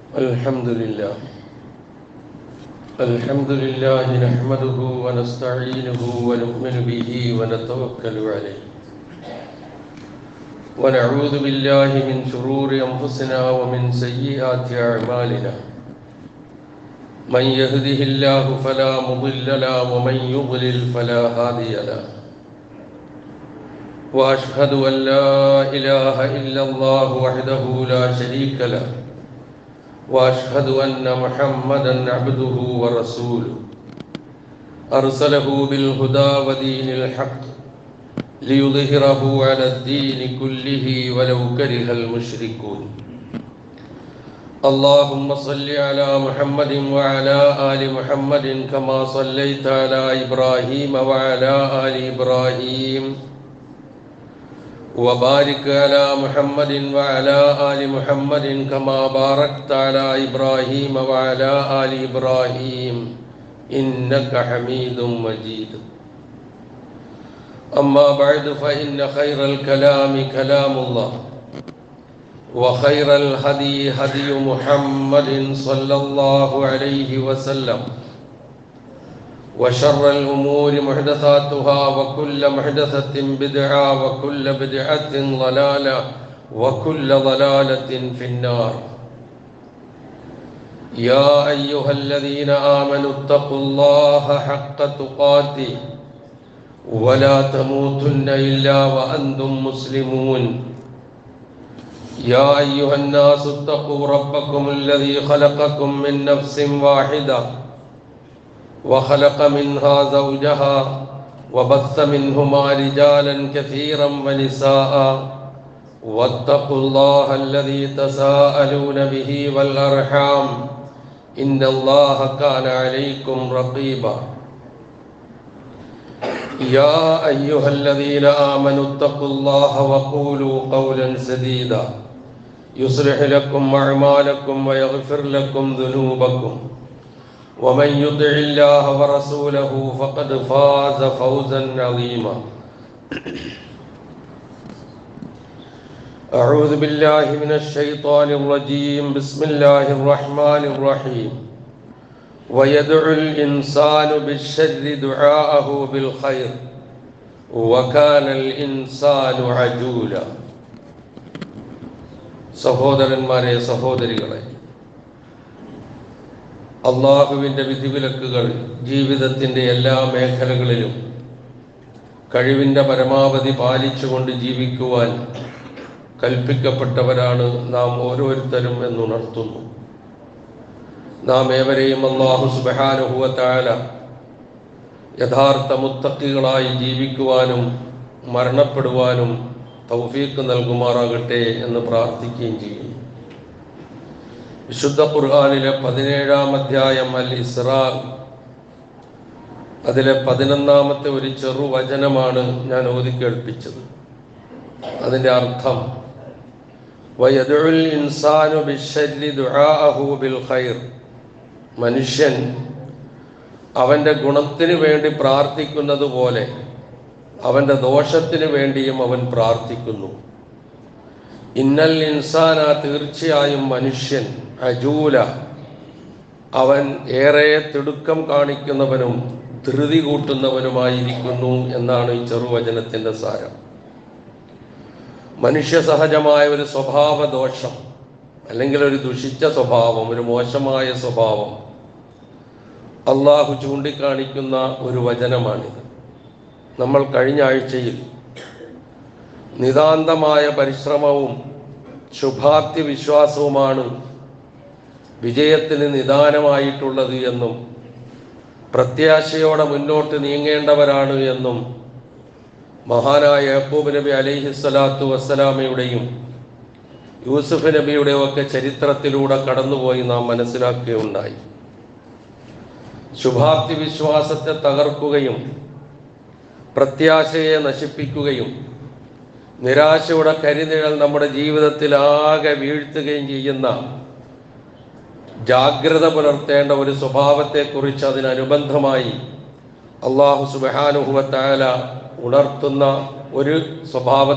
الحمد لله الحمد لله نحمده ونستعينه ونؤمن به ونتوكل عليه ونعوذ بالله من شرور أنفسنا ومن سيئات أعمالنا من يهده الله فلا مضل له ومن يضلل فلا هادي له واشهد ان لا اله الا الله وحده لا شريك له واشهد ان محمدا عبده ورسوله ارسله بالهدى ودين الحق ليظهره على الدين كله ولو كره المشركون اللهم صل على محمد وعلى ال محمد كما صليت على ابراهيم وعلى ال ابراهيم وبارك على محمد وعلى آل محمد كما باركت على إبراهيم وعلى آل إبراهيم إنك حميد مجيد أما بعد فإن خير الكلام كلام الله وخير الهدي هدي محمد صلى الله عليه وسلم وشر الأمور محدثاتها وكل محدثة بدعة وكل بدعة ضلالة وكل ضلالة في النار يا أيها الذين آمنوا اتقوا الله حق تقاته ولا تموتن إلا وأنتم مسلمون يا أيها الناس اتقوا ربكم الذي خلقكم من نفس واحدة وخلق منها زوجها وبث منهما رجالا كثيرا ونساء واتقوا الله الذي تساءلون به والارحام ان الله كان عليكم رقيبا يا ايها الذين امنوا اتقوا الله وقولوا قولا سديدا يصلح لكم اعمالكم ويغفر لكم ذنوبكم ومن يطع الله ورسوله فقد فاز فوزا عظيما أعوذ بالله من الشيطان الرجيم بسم الله الرحمن الرحيم ويدعو الإنسان بالشر دعاءه بالخير وكان الإنسان عجولا സഹോദരന്മാരെ സഹോദരികളെ അള്ളാഹുവിൻ്റെ വിധിവിലക്കുകൾ ജീവിതത്തിൻ്റെ എല്ലാ മേഖലകളിലും കഴിവിൻ്റെ പരമാവധി പാലിച്ചുകൊണ്ട് ജീവിക്കുവാൻ കൽപ്പിക്കപ്പെട്ടവരാണ് നാം ഓരോരുത്തരും എന്നുണർത്തുന്നു നാം ഏവരെയും അള്ളാഹു സുബാനുഭവത്തായ യഥാർത്ഥ മുത്തക്കികളായി ജീവിക്കുവാനും മരണപ്പെടുവാനും തൗഫീക്ക് നൽകുമാറാകട്ടെ എന്ന് പ്രാർത്ഥിക്കുകയും ചെയ്യുന്നു വിശുദ്ധ ഖുർആാനിലെ പതിനേഴാം അധ്യായം അൽ ഇസ്രാ അതിലെ പതിനൊന്നാമത്തെ ഒരു ചെറുവചനമാണ് ഞാൻ ഓതി കേൾപ്പിച്ചത് അതിൻ്റെ അർത്ഥം വയദുൽ ഇൻസാനു ബിശ്ശരി ദുആഅഹു ബിൽ ഖൈർ മനുഷ്യൻ അവൻ്റെ ഗുണത്തിന് വേണ്ടി പ്രാർത്ഥിക്കുന്നത് പോലെ അവൻ്റെ ദോഷത്തിന് വേണ്ടിയും അവൻ പ്രാർത്ഥിക്കുന്നു ഇന്നൽ ഇൻസാന തീർച്ചയായും മനുഷ്യൻ അജൂല അവൻ ഏറെ തിടുക്കം കാണിക്കുന്നവനും ധൃതി കൂട്ടുന്നവനുമായിരിക്കുന്നു എന്നാണ് ഈ ചെറുവചനത്തിൻ്റെ സാരം മനുഷ്യ സഹജമായ ഒരു സ്വഭാവ ദോഷം അല്ലെങ്കിൽ ഒരു ദുഷിച്ച സ്വഭാവം ഒരു മോശമായ സ്വഭാവം അള്ളാഹു ചൂണ്ടിക്കാണിക്കുന്ന ഒരു വചനമാണിത് നമ്മൾ കഴിഞ്ഞ ആഴ്ചയിൽ നിതാന്തമായ പരിശ്രമവും ശുഭാപ്തി വിശ്വാസവുമാണ് വിജയത്തിന് നിദാനമായിട്ടുള്ളത് എന്നും പ്രത്യാശയോടെ മുന്നോട്ട് നീങ്ങേണ്ടവരാണ് എന്നും മഹാനായ യഹൂബ് നബി അലിഹിസ്വലാത്തു വസ്സലാമയുടെയും യൂസുഫ് നബിയുടെയും ഒക്കെ ചരിത്രത്തിലൂടെ കടന്നുപോയി നാം മനസ്സിലാക്കുകയുണ്ടായി ശുഭാപ്തി വിശ്വാസത്തെ തകർക്കുകയും പ്രത്യാശയെ നശിപ്പിക്കുകയും നിരാശയുടെ കരിനിഴൽ നമ്മുടെ ജീവിതത്തിൽ ആകെ വീഴ്ത്തുകയും ചെയ്യുന്ന ജാഗ്രത പുലർത്തേണ്ട ഒരു സ്വഭാവത്തെക്കുറിച്ച് അതിനനുബന്ധമായി അള്ളാഹു സുബാനുഹുവത്തായ ഉണർത്തുന്ന ഒരു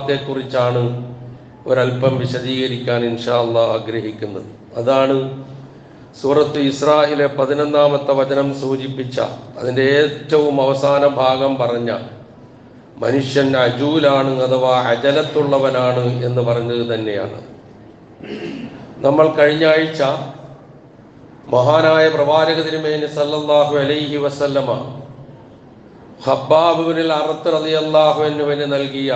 സ്വഭാവത്തെക്കുറിച്ചാണ് ഒരല്പം വിശദീകരിക്കാൻ ഇൻഷാ അള്ളാഹ് ആഗ്രഹിക്കുന്നത് അതാണ് സൂറത്ത് ഇസ്രായിലെ പതിനൊന്നാമത്തെ വചനം സൂചിപ്പിച്ച അതിൻ്റെ ഏറ്റവും അവസാന ഭാഗം പറഞ്ഞ മനുഷ്യൻ അജൂലാണ് അഥവാ അജലത്തുള്ളവനാണ് എന്ന് പറഞ്ഞത് തന്നെയാണ് നമ്മൾ കഴിഞ്ഞ ആഴ്ച മഹാനായ പ്രവാചക തിരുമേനി സല്ലല്ലാഹു അലൈഹി വസല്ലമ ഹബ്ബാബുവിനിൽ അറത്ത് റളിയല്ലാഹു എന്നിവന് നൽകിയ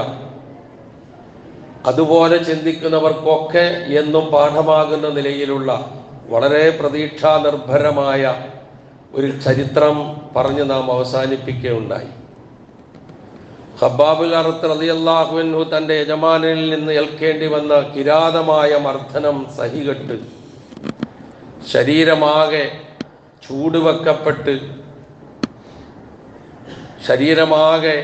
അതുപോലെ ചിന്തിക്കുന്നവർക്കൊക്കെ എന്നും പാഠമാകുന്ന നിലയിലുള്ള വളരെ പ്രതീക്ഷാ നിർഭരമായ ഒരു ചരിത്രം പറഞ്ഞ് നാം അവസാനിപ്പിക്കുകയുണ്ടായി ഹബ്ബാബുൽ അറത്ത് റളിയല്ലാഹുവിൻഹു തൻ്റെ യജമാനിൽ നിന്ന് ഏൽക്കേണ്ടി വന്ന കിരാതമായ മർദ്ദനം സഹികെട്ട് ശരീരമാകെ ചൂടുവെക്കപ്പെട്ട് ശരീരമാകെ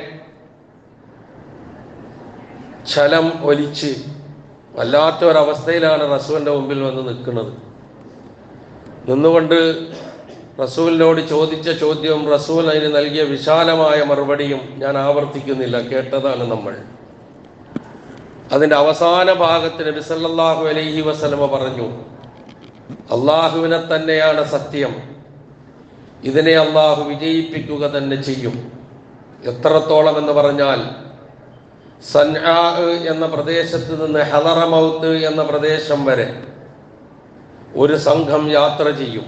ഛലം ഒലിച്ച് വല്ലാത്ത ഒരവസ്ഥയിലാണ് റസൂലിൻ്റെ മുമ്പിൽ വന്ന് നിൽക്കുന്നത് നിന്നുകൊണ്ട് റസൂലിനോട് ചോദിച്ച ചോദ്യവും റസൂൽ അതിന് നൽകിയ വിശാലമായ മറുപടിയും ഞാൻ ആവർത്തിക്കുന്നില്ല കേട്ടതാണ് നമ്മൾ അതിൻ്റെ അവസാന ഭാഗത്ത് നബി സല്ലല്ലാഹു അലൈഹി വസല്ലമ പറഞ്ഞു അള്ളാഹുവിനെ തന്നെയാണ് സത്യം ഇതിനെ അള്ളാഹു വിജയിപ്പിക്കുക തന്നെ ചെയ്യും എത്രത്തോളം എന്ന് പറഞ്ഞാൽ സൻആ എന്ന പ്രദേശത്ത് നിന്ന് ഹലറമൗത്ത് എന്ന പ്രദേശം വരെ ഒരു സംഘം യാത്ര ചെയ്യും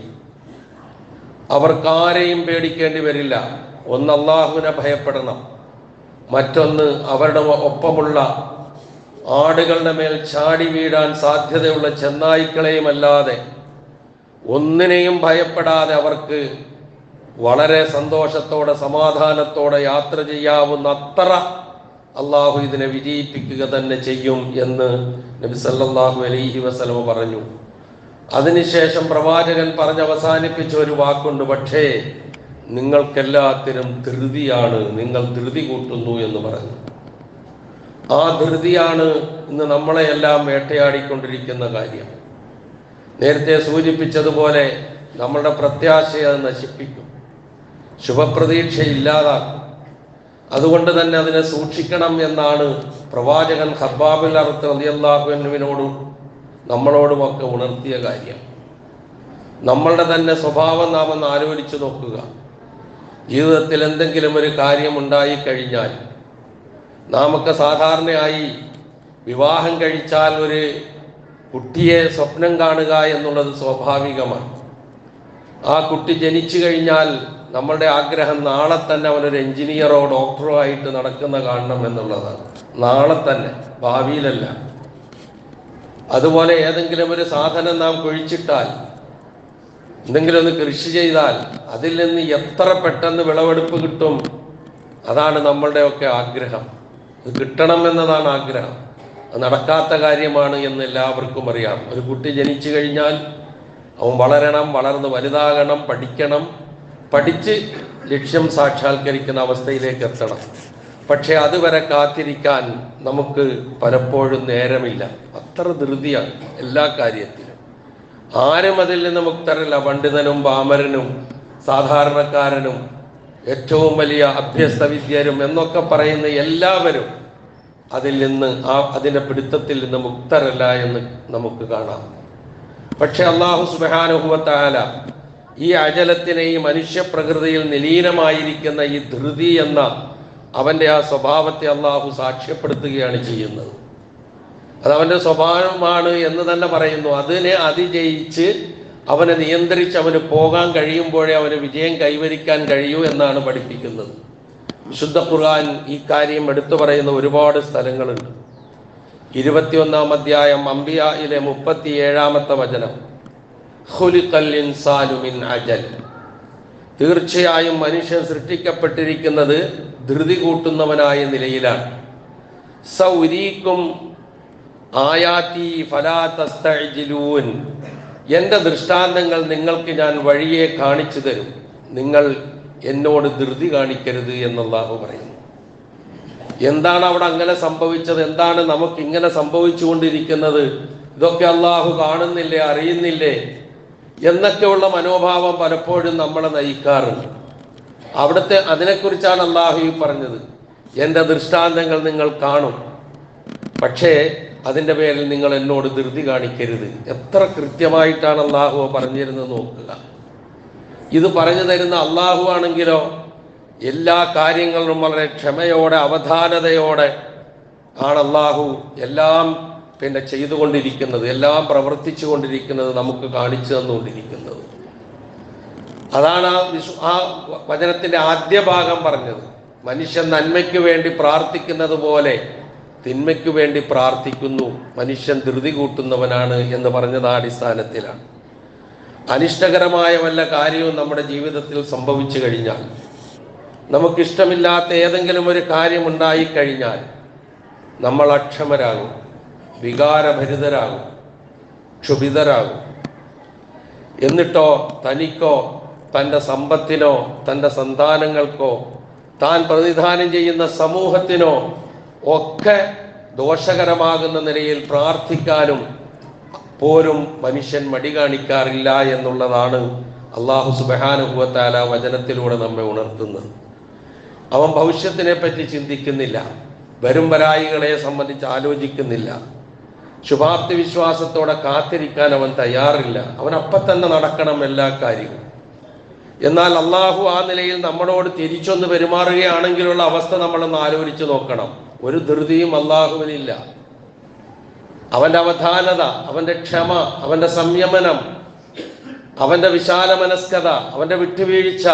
അവർക്കാരെയും പേടിക്കേണ്ടി വരില്ല ഒന്ന് അള്ളാഹുവിനെ ഭയപ്പെടണം മറ്റൊന്ന് അവരുടെ ഒപ്പമുള്ള ആടുകളുടെ മേൽ ചാടി വീഴാൻ സാധ്യതയുള്ള ചെന്നായ്ക്കളെയും അല്ലാതെ ഒന്നിനെയും ഭയപ്പെടാതെ അവർക്ക് വളരെ സന്തോഷത്തോടെ സമാധാനത്തോടെ യാത്ര ചെയ്യാവുന്ന അത്ര അള്ളാഹു ഇതിനെ വിജയിപ്പിക്കുക തന്നെ ചെയ്യും എന്ന് നബി സല്ലല്ലാഹു അലൈഹി വസല്ലമ പറഞ്ഞു അതിനുശേഷം പ്രവാചകൻ പറഞ്ഞ് അവസാനിപ്പിച്ച ഒരു വാക്കുണ്ട് പക്ഷേ നിങ്ങൾക്കെല്ലാത്തിനും ധൃതിയാണ് നിങ്ങൾ ധൃതി കൂട്ടുന്നു എന്ന് പറഞ്ഞു ആ ധൃതിയാണ് ഇന്ന് നമ്മളെയെല്ലാം വേട്ടയാടിക്കൊണ്ടിരിക്കുന്ന കാര്യം നേരത്തെ സൂചിപ്പിച്ചതുപോലെ നമ്മളുടെ പ്രത്യാശയെ അത് നശിപ്പിക്കും ശുഭപ്രതീക്ഷ ഇല്ലാതാക്കും അതുകൊണ്ട് തന്നെ അതിനെ സൂക്ഷിക്കണം എന്നാണ് പ്രവാചകൻ ഹബ്ബാബുൽ അറുത്ത് റളിയല്ലാഹുവിനോടും നമ്മളോടുമൊക്കെ ഉണർത്തിയ കാര്യം നമ്മളുടെ തന്നെ സ്വഭാവം നാം ഒന്ന് ആലോചിച്ചു നോക്കുക ജീവിതത്തിൽ എന്തെങ്കിലും ഒരു കാര്യം ഉണ്ടായി കഴിഞ്ഞാൽ നാമൊക്കെ സാധാരണയായി വിവാഹം കഴിച്ചാൽ ഒരു കുട്ടിയെ സ്വപ്നം കാണുക എന്നുള്ളത് സ്വാഭാവികമാണ് ആ കുട്ടി ജനിച്ചു കഴിഞ്ഞാൽ നമ്മളുടെ ആഗ്രഹം നാളെ തന്നെ അവനൊരു എഞ്ചിനീയറോ ഡോക്ടറോ ആയിട്ട് നടക്കുന്ന കാണണം എന്നുള്ളതാണ് നാളെ തന്നെ ഭാവിയിലല്ല അതുപോലെ ഏതെങ്കിലും ഒരു സാധനം നാം കുഴിച്ചിട്ടാൽ എന്തെങ്കിലും ഒന്ന് കൃഷി ചെയ്താൽ അതിൽ നിന്ന് എത്ര പെട്ടെന്ന് വിളവെടുപ്പ് കിട്ടും അതാണ് നമ്മളുടെയൊക്കെ ആഗ്രഹം ഇത് കിട്ടണം എന്നതാണ് ആഗ്രഹം അത് നടക്കാത്ത കാര്യമാണ് എന്ന് എല്ലാവർക്കും അറിയാം ഒരു കുട്ടി ജനിച്ചു കഴിഞ്ഞാൽ അവൻ വളരണം വളർന്ന് വലുതാകണം പഠിക്കണം പഠിച്ച് ലക്ഷ്യം സാക്ഷാത്കരിക്കുന്ന അവസ്ഥയിലേക്ക് എത്തണം പക്ഷെ അതുവരെ കാത്തിരിക്കാൻ നമുക്ക് പലപ്പോഴും നേരമില്ല അത്ര ധൃതിയാണ് എല്ലാ കാര്യത്തിലും ആരും അതിൽ നിന്ന് മുക്തരല്ല പണ്ഡിതനും പാമരനും സാധാരണക്കാരനും ഏറ്റവും വലിയ അഭ്യസ്ത വിദ്യരും എന്നൊക്കെ പറയുന്ന എല്ലാവരും അതിൽ നിന്ന് ആ അതിൻ്റെ പിടുത്തത്തിൽ നിന്ന് മുക്തരല്ല എന്ന് നമുക്ക് കാണാം പക്ഷെ അള്ളാഹു സുബാനുഭവത്താല ഈ അജലത്തിനെ ഈ മനുഷ്യപ്രകൃതിയിൽ നിലീനമായിരിക്കുന്ന ഈ ധൃതി എന്ന അവൻ്റെ ആ സ്വഭാവത്തെ അള്ളാഹു സാക്ഷ്യപ്പെടുത്തുകയാണ് ചെയ്യുന്നത് അത് അവൻ്റെ സ്വഭാവമാണ് എന്ന് തന്നെ പറയുന്നു അതിനെ അതിജയിച്ച് അവനെ നിയന്ത്രിച്ച് അവന് പോകാൻ കഴിയുമ്പോഴേ അവന് വിജയം കൈവരിക്കാൻ കഴിയൂ എന്നാണ് പഠിപ്പിക്കുന്നത് വിശുദ്ധ ഖുർആൻ ഈ കാര്യം എടുത്തു പറയുന്ന ഒരുപാട് സ്ഥലങ്ങളുണ്ട് ഇരുപത്തിയൊന്നാം അധ്യായം അംബിയയിലെ മുപ്പത്തി ഏഴാമത്തെ വചനം ഖുലിഖൽ ഇൻസാനു മിൻ അജൽ തീർച്ചയായും മനുഷ്യൻ സൃഷ്ടിക്കപ്പെട്ടിരിക്കുന്നത് ധൃതി കൂട്ടുന്നവനായ നിലയിലാണ് സൗരീക്കും ആയാത്തി ഫലാ തസ്തഅ്ജിലൂൻ എൻ്റെ ദൃഷ്ടാന്തങ്ങൾ നിങ്ങൾക്ക് ഞാൻ വഴിയെ കാണിച്ചു തരും നിങ്ങൾ എന്നോട് ധൃതി കാണിക്കരുത് എന്നല്ലാഹു പറയുന്നു എന്താണ് അവിടെ അങ്ങനെ സംഭവിച്ചത് എന്താണ് നമുക്ക് ഇങ്ങനെ സംഭവിച്ചുകൊണ്ടിരിക്കുന്നത് ഇതൊക്കെ അള്ളാഹു കാണുന്നില്ലേ അറിയുന്നില്ലേ എന്നൊക്കെയുള്ള മനോഭാവം പലപ്പോഴും നമ്മളെ നയിക്കാറുണ്ട് അവിടുത്തെ അതിനെക്കുറിച്ചാണ് അള്ളാഹു ഈ പറഞ്ഞത് എൻ്റെ ദൃഷ്ടാന്തങ്ങൾ നിങ്ങൾ കാണും പക്ഷേ അതിൻ്റെ പേരിൽ നിങ്ങൾ എന്നോട് ധൃതി കാണിക്കരുത് എത്ര കൃത്യമായിട്ടാണ് അള്ളാഹു പറഞ്ഞിരുന്നത് നോക്കുക ഇത് പറഞ്ഞു തരുന്ന അള്ളാഹു ആണെങ്കിലോ എല്ലാ കാര്യങ്ങളിലും വളരെ ക്ഷമയോടെ അവധാനതയോടെ ആണ് അള്ളാഹു എല്ലാം പിന്നെ ചെയ്തുകൊണ്ടിരിക്കുന്നത് എല്ലാം പ്രവർത്തിച്ചു കൊണ്ടിരിക്കുന്നത് നമുക്ക് കാണിച്ചു തന്നുകൊണ്ടിരിക്കുന്നത് അതാണ് ആ വിശ്വ ആ വചനത്തിന്റെ ആദ്യ ഭാഗം പറഞ്ഞത് മനുഷ്യൻ നന്മയ്ക്ക് വേണ്ടി പ്രാർത്ഥിക്കുന്നത് പോലെ തിന്മയ്ക്ക് വേണ്ടി പ്രാർത്ഥിക്കുന്നു മനുഷ്യൻ ധൃതി കൂട്ടുന്നവനാണ് എന്ന് പറഞ്ഞത് ആ അടിസ്ഥാനത്തിലാണ് അനിഷ്ടകരമായ വല്ല കാര്യവും നമ്മുടെ ജീവിതത്തിൽ സംഭവിച്ചു കഴിഞ്ഞാൽ നമുക്കിഷ്ടമില്ലാത്ത ഏതെങ്കിലും ഒരു കാര്യം ഉണ്ടായിക്കഴിഞ്ഞാൽ നമ്മൾ അക്ഷമരാകും വികാരഭരിതരാകും ക്ഷുഭിതരാകും എന്നിട്ടോ തനിക്കോ തൻ്റെ സമ്പത്തിനോ തൻ്റെ സന്താനങ്ങൾക്കോ താൻ പ്രതിദാനം ചെയ്യുന്ന സമൂഹത്തിനോ ഒക്കെ ദോഷകരമാകുന്ന നിലയിൽ പ്രാർത്ഥിക്കാനും പോലും മനുഷ്യൻ മടി കാണിക്കാറില്ല എന്നുള്ളതാണ് അള്ളാഹു സുബാനുഭവത്താല വചനത്തിലൂടെ നമ്മെ ഉണർത്തുന്നത് അവൻ ഭവിഷ്യത്തിനെ പറ്റി ചിന്തിക്കുന്നില്ല വരും വരായികളെ സംബന്ധിച്ച് ആലോചിക്കുന്നില്ല ശുഭാപ്തി വിശ്വാസത്തോടെ കാത്തിരിക്കാൻ അവൻ തയ്യാറില്ല അവൻ അപ്പം തന്നെ നടക്കണം എല്ലാ കാര്യവും എന്നാൽ അള്ളാഹു ആ നിലയിൽ നമ്മളോട് തിരിച്ചൊന്ന് പെരുമാറുകയാണെങ്കിലുള്ള അവസ്ഥ നമ്മളൊന്ന് ആലോചിച്ച് നോക്കണം ഒരു ധൃതിയും അള്ളാഹുവിനില്ല അവന്റെ അവധാനത അവന്റെ ക്ഷമ അവന്റെ സംയമനം അവന്റെ വിശാല മനസ്കത അവന്റെ വിട്ടുവീഴ്ച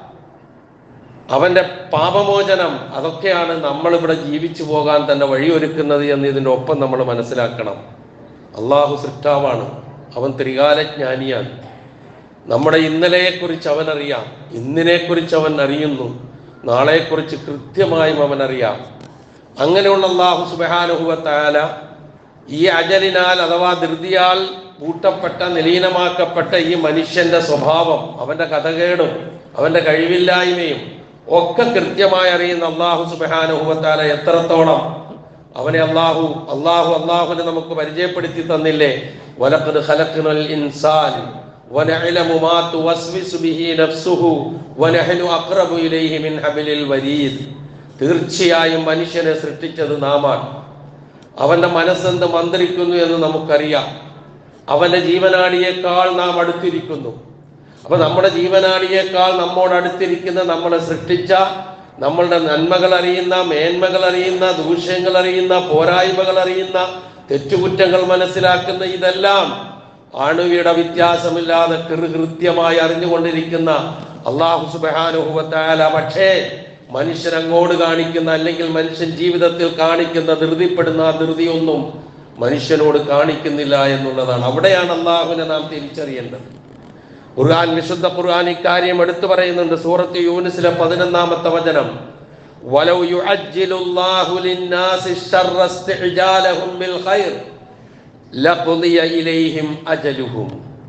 അവന്റെ പാപമോചനം അതൊക്കെയാണ് നമ്മളിവിടെ ജീവിച്ചു പോകാൻ തന്നെ വഴിയൊരുക്കുന്നത് എന്ന് ഇതിൻ്റെ ഒപ്പം നമ്മൾ മനസ്സിലാക്കണം അള്ളാഹു സൃഷ്ടാവാണ് അവൻ ത്രികാലജ്ഞാനിയാണ് നമ്മുടെ ഇന്നലെയെക്കുറിച്ച് അവൻ അറിയാം ഇന്നിനെക്കുറിച്ച് അവൻ അറിയുന്നു നാളെക്കുറിച്ച് കൃത്യമായും അവൻ അറിയാം അങ്ങനെയുള്ള അള്ളാഹു സുബാനുഹുവത്തായാല ഈ അജലിനാൽ അഥവാ ധൃതിയാൽ കൂട്ടപ്പെട്ട നിലീനമാക്കപ്പെട്ട ഈ മനുഷ്യന്റെ സ്വഭാവം അവന്റെ കഥകേടും അവന്റെ കഴിവില്ലായ്മയും ഒക്കെ കൃത്യമായി അറിയുന്ന അള്ളാഹു സുബാനുഹുവത്താല എത്രത്തോളം അവനെ അള്ളാഹു അള്ളാഹു അള്ളാഹുവിനെ നമുക്ക് പരിചയപ്പെടുത്തി തന്നില്ലേ വലഖദ് ഖലഖ്നൽ ഇൻസാൻ ونعلم ما توسوس به نفسه ونحن أقرب إليه من حبل الوريد തീർച്ചയായും മനുഷ്യനെ സൃഷ്ടിച്ചത് നാമാണ് അവന്റെ മനസ്സെന്ത് മന്ത്രിക്കുന്നു എന്ന് നമുക്കറിയാം അവന്റെ ജീവനാടിയേക്കാൾ നാം അടുത്തിരിക്കുന്നു അപ്പൊ നമ്മുടെ ജീവനാടിയേക്കാൾ നമ്മോട് അടുത്തിരിക്കുന്ന നമ്മളെ സൃഷ്ടിച്ച നമ്മളുടെ നന്മകൾ അറിയുന്ന മേന്മകൾ അറിയുന്ന ദൂഷ്യങ്ങൾ അറിയുന്ന പോരായ്മകൾ അറിയുന്ന തെറ്റുകുറ്റങ്ങൾ മനസ്സിലാക്കുന്ന ഇതെല്ലാം അണുവിയുടെ വ്യത്യാസമില്ലാതെ കൃത്യമായി അറിഞ്ഞുകൊണ്ടിരിക്കുന്ന അള്ളാഹു സുബാനുഭവത്തായാല പക്ഷേ മനുഷ്യൻ അങ്ങോട്ട് കാണിക്കുന്ന അല്ലെങ്കിൽ മനുഷ്യൻ ജീവിതത്തിൽ കാണിക്കുന്ന ധൃതിപ്പെടുന്ന ആ ധൃതിയൊന്നും മനുഷ്യനോട് കാണിക്കുന്നില്ല എന്നുള്ളതാണ് അവിടെയാണ് അള്ളാഹുവിനെ നാം തിരിച്ചറിയേണ്ടത് ഖുർആൻ വിശുദ്ധ ഖുർആൻ ഇക്കാര്യം എടുത്തു പറയുന്നുണ്ട് സൂറത്ത് യൂനിസിലെ പതിനൊന്നാമത്തെ വചനം വലൗ യുഅജ്ജിലുല്ലാഹു ലിന്നാസി ശർറ ഇസ്തിഅജാലഹും ബിൽ ഖൈർ ലഖുദിയ ഇലൈഹിം അജലുഹും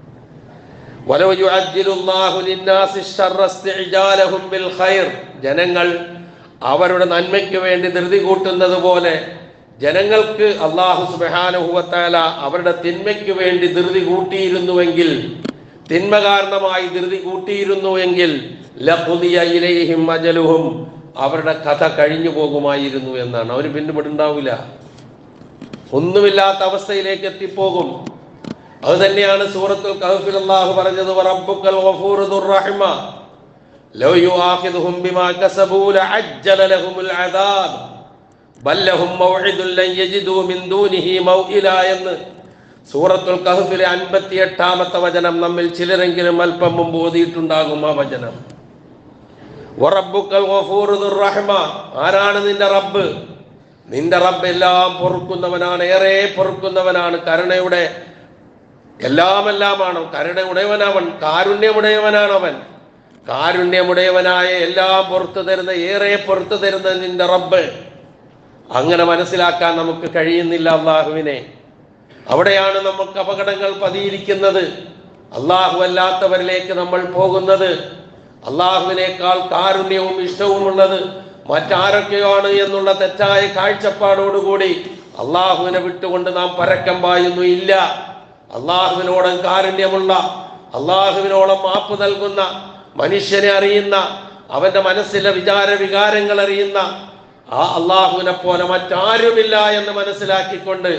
വലൗ യുഅജ്ജിലുല്ലാഹു ലിന്നാസി ശർറ ഇസ്തിഅജാലഹും ബിൽ ഖൈർ ജനങ്ങൾ അവരുടെ നന്മയ്ക്ക് വേണ്ടി ധൃതി കൂട്ടുന്നത് പോലെ ജനങ്ങൾക്ക് അള്ളാഹു സുബാനുഹുവത്താല അവരുടെ തിന്മയ്ക്ക് വേണ്ടി ധൃതി കൂട്ടിയിരുന്നുവെങ്കിൽ തിന്മ കാരണമായി ധൃതി കൂട്ടിയിരുന്നുവെങ്കിൽ ലഖുദിയ ഇലൈഹിം അജലുഹും അവരുടെ കഥ കഴിഞ്ഞു പോകുമായിരുന്നു എന്നാണ് അവർ പിന്നെ വിടുണ്ടാവില്ല ഒന്നുമില്ലാത്ത അവസ്ഥയിലേക്ക് എത്തിപ്പോകും അത് തന്നെയാണ് സൂറത്തുൽ കഹഫിൽ അല്ലാഹു പറഞ്ഞത് റബ്ബുക്കൽ ഗഫൂറു ദുർറഹിമ ലൗ യുആഖിദുഹും ബിമാ കസബൂ ലഅജ്ജല ലഹുമുൽ അദാബ് ബൽ ലഹും മൗഇദുൻ ലൻ യജിദൂ മിൻ ദൂനിഹി മൗഇല എന്ന് സൂറത്തുൽ കഹഫിലെ അൻപത്തി എട്ടാമത്തെ വചനം നമ്മിൽ ചിലരെങ്കിലും അല്പം മുമ്പ് ഓതിയിട്ടുണ്ടാകും ആ വചനം വറബ്ബുക്കൽ ഗഫൂറു ദുർറഹിമ ആരാണ് നിന്റെ റബ്ബ് നിന്റെ റബ്ബ് എല്ലാം പൊറുക്കുന്നവനാണ് ഏറെ പൊറുക്കുന്നവനാണ് കരുണയുടെ എല്ലാം എല്ലാമാണ് കരുണയുടയവനവൻ കാരുണ്യമുടയവനാണ് അവൻ കാരുണ്യമുടയവനായ എല്ലാം പുറത്തു തരുന്ന ഏറെ പുറത്തു തരുന്ന നിന്റെ റബ്ബ് അങ്ങനെ മനസ്സിലാക്കാൻ നമുക്ക് കഴിയുന്നില്ല അള്ളാഹുവിനെ അവിടെയാണ് നമുക്ക് അപകടങ്ങൾ പതിയിരിക്കുന്നത് അള്ളാഹു അല്ലാത്തവരിലേക്ക് നമ്മൾ പോകുന്നത് അള്ളാഹുവിനേക്കാൾ കാരുണ്യവും ഇഷ്ടവുമുള്ളത് മറ്റാരൊക്കെയാണ് എന്നുള്ള തെറ്റായ കാഴ്ചപ്പാടോടുകൂടി അള്ളാഹുവിനെ വിട്ടുകൊണ്ട് നാം പരക്കം പായുന്നു ഇല്ല അള്ളാഹുവിനോളം കാരുണ്യമുള്ള അള്ളാഹുവിനോളം മാപ്പ് നൽകുന്ന മനുഷ്യനെ അറിയുന്ന അവന്റെ മനസ്സിലെ വിചാര വികാരങ്ങൾ അറിയുന്ന ആ അള്ളാഹുവിനെ പോലെ മറ്റാരുമില്ല എന്ന് മനസ്സിലാക്കിക്കൊണ്ട്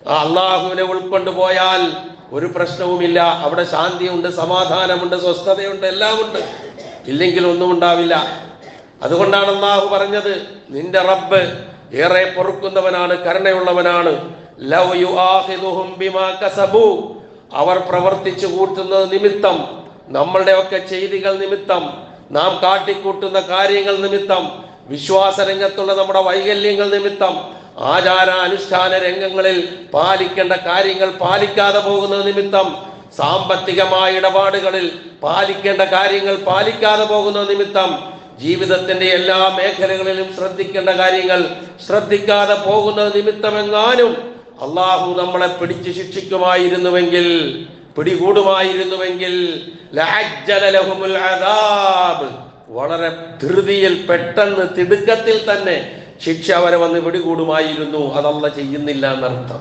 ആ അള്ളാഹുവിനെ ഉൾക്കൊണ്ടുപോയാൽ ഒരു പ്രശ്നവുമില്ല അവിടെ ശാന്തിയുണ്ട് സമാധാനമുണ്ട് സ്വസ്ഥതയുണ്ട് എല്ലാം ഉണ്ട് ഇല്ലെങ്കിൽ ഒന്നും ഉണ്ടാവില്ല അതുകൊണ്ടാണ് അള്ളാഹു പറഞ്ഞത് നിന്റെ റബ്ബ് ഏറെ പൊറുക്കുന്നവനാണ് കരുണയുള്ളവനാണ് ലൗ യുആഖിദുഹും ബിമാ കസബു അവർ പ്രവർത്തിച്ചു കൂട്ടുന്നത് നിമിത്തം നമ്മളുടെ ഒക്കെ ചെയ്തികൾ നിമിത്തം നാം കാട്ടിക്കൂട്ടുന്ന കാര്യങ്ങൾ നിമിത്തം വിശ്വാസ രംഗത്തുള്ള നമ്മുടെ വൈകല്യങ്ങൾ നിമിത്തം ആചാര അനുഷ്ഠാന രംഗങ്ങളിൽ പാലിക്കേണ്ട കാര്യങ്ങൾ പാലിക്കാതെ പോകുന്നത് നിമിത്തം സാമ്പത്തികമായ ഇടപാടുകളിൽ പാലിക്കേണ്ട കാര്യങ്ങൾ പാലിക്കാതെ പോകുന്ന നിമിത്തം ജീവിതത്തിന്റെ എല്ലാ മേഖലകളിലും ശ്രദ്ധിക്കേണ്ട കാര്യങ്ങൾ ശ്രദ്ധിക്കാതെ പോകുന്ന നിമിത്തമെങ്ങാനും അള്ളാഹു നമ്മളെ പിടിച്ചു ശിക്ഷിക്കുമായിരുന്നുവെങ്കിൽ പിടികൂടുമായിരുന്നുവെങ്കിൽ ലഅജ്ജല ലഹുമുൽ അദാബ്. വളരെ ധൃതിയിൽ പെട്ടെന്ന് തിടുക്കത്തിൽ തന്നെ ശിക്ഷ അവരെ വന്ന് പിടികൂടുമായിരുന്നു അതല്ല ചെയ്യുന്നില്ല എന്നർത്ഥം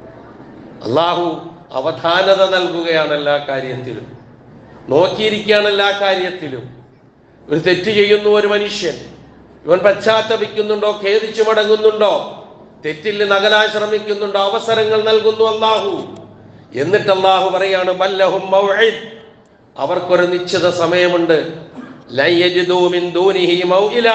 അള്ളാഹു അവധാനത നൽകുകയാണ് എല്ലാ കാര്യത്തിലും നോക്കിയിരിക്കുകയാണ് എല്ലാ കാര്യത്തിലും ഒരു തെറ്റ് ചെയ്യുന്നു ഒരു മനുഷ്യൻ ഇവൻ പശ്ചാത്തപിക്കുന്നുണ്ടോ ഖേദിച്ചു മടങ്ങുന്നുണ്ടോ തെറ്റിൽ നിന്ന് അകലാൻ ശ്രമിക്കുന്നുണ്ടോ അവസരങ്ങൾ നൽകുന്നു അള്ളാഹു എന്നിട്ട് അള്ളാഹു പറയാണ് ബല്ലഹും മൗഇദ്. അവർക്കൊരു നിശ്ചിത സമയമുണ്ട് ലൻ യജിദൂ മിൻ ദൂനിഹി മൗഇല.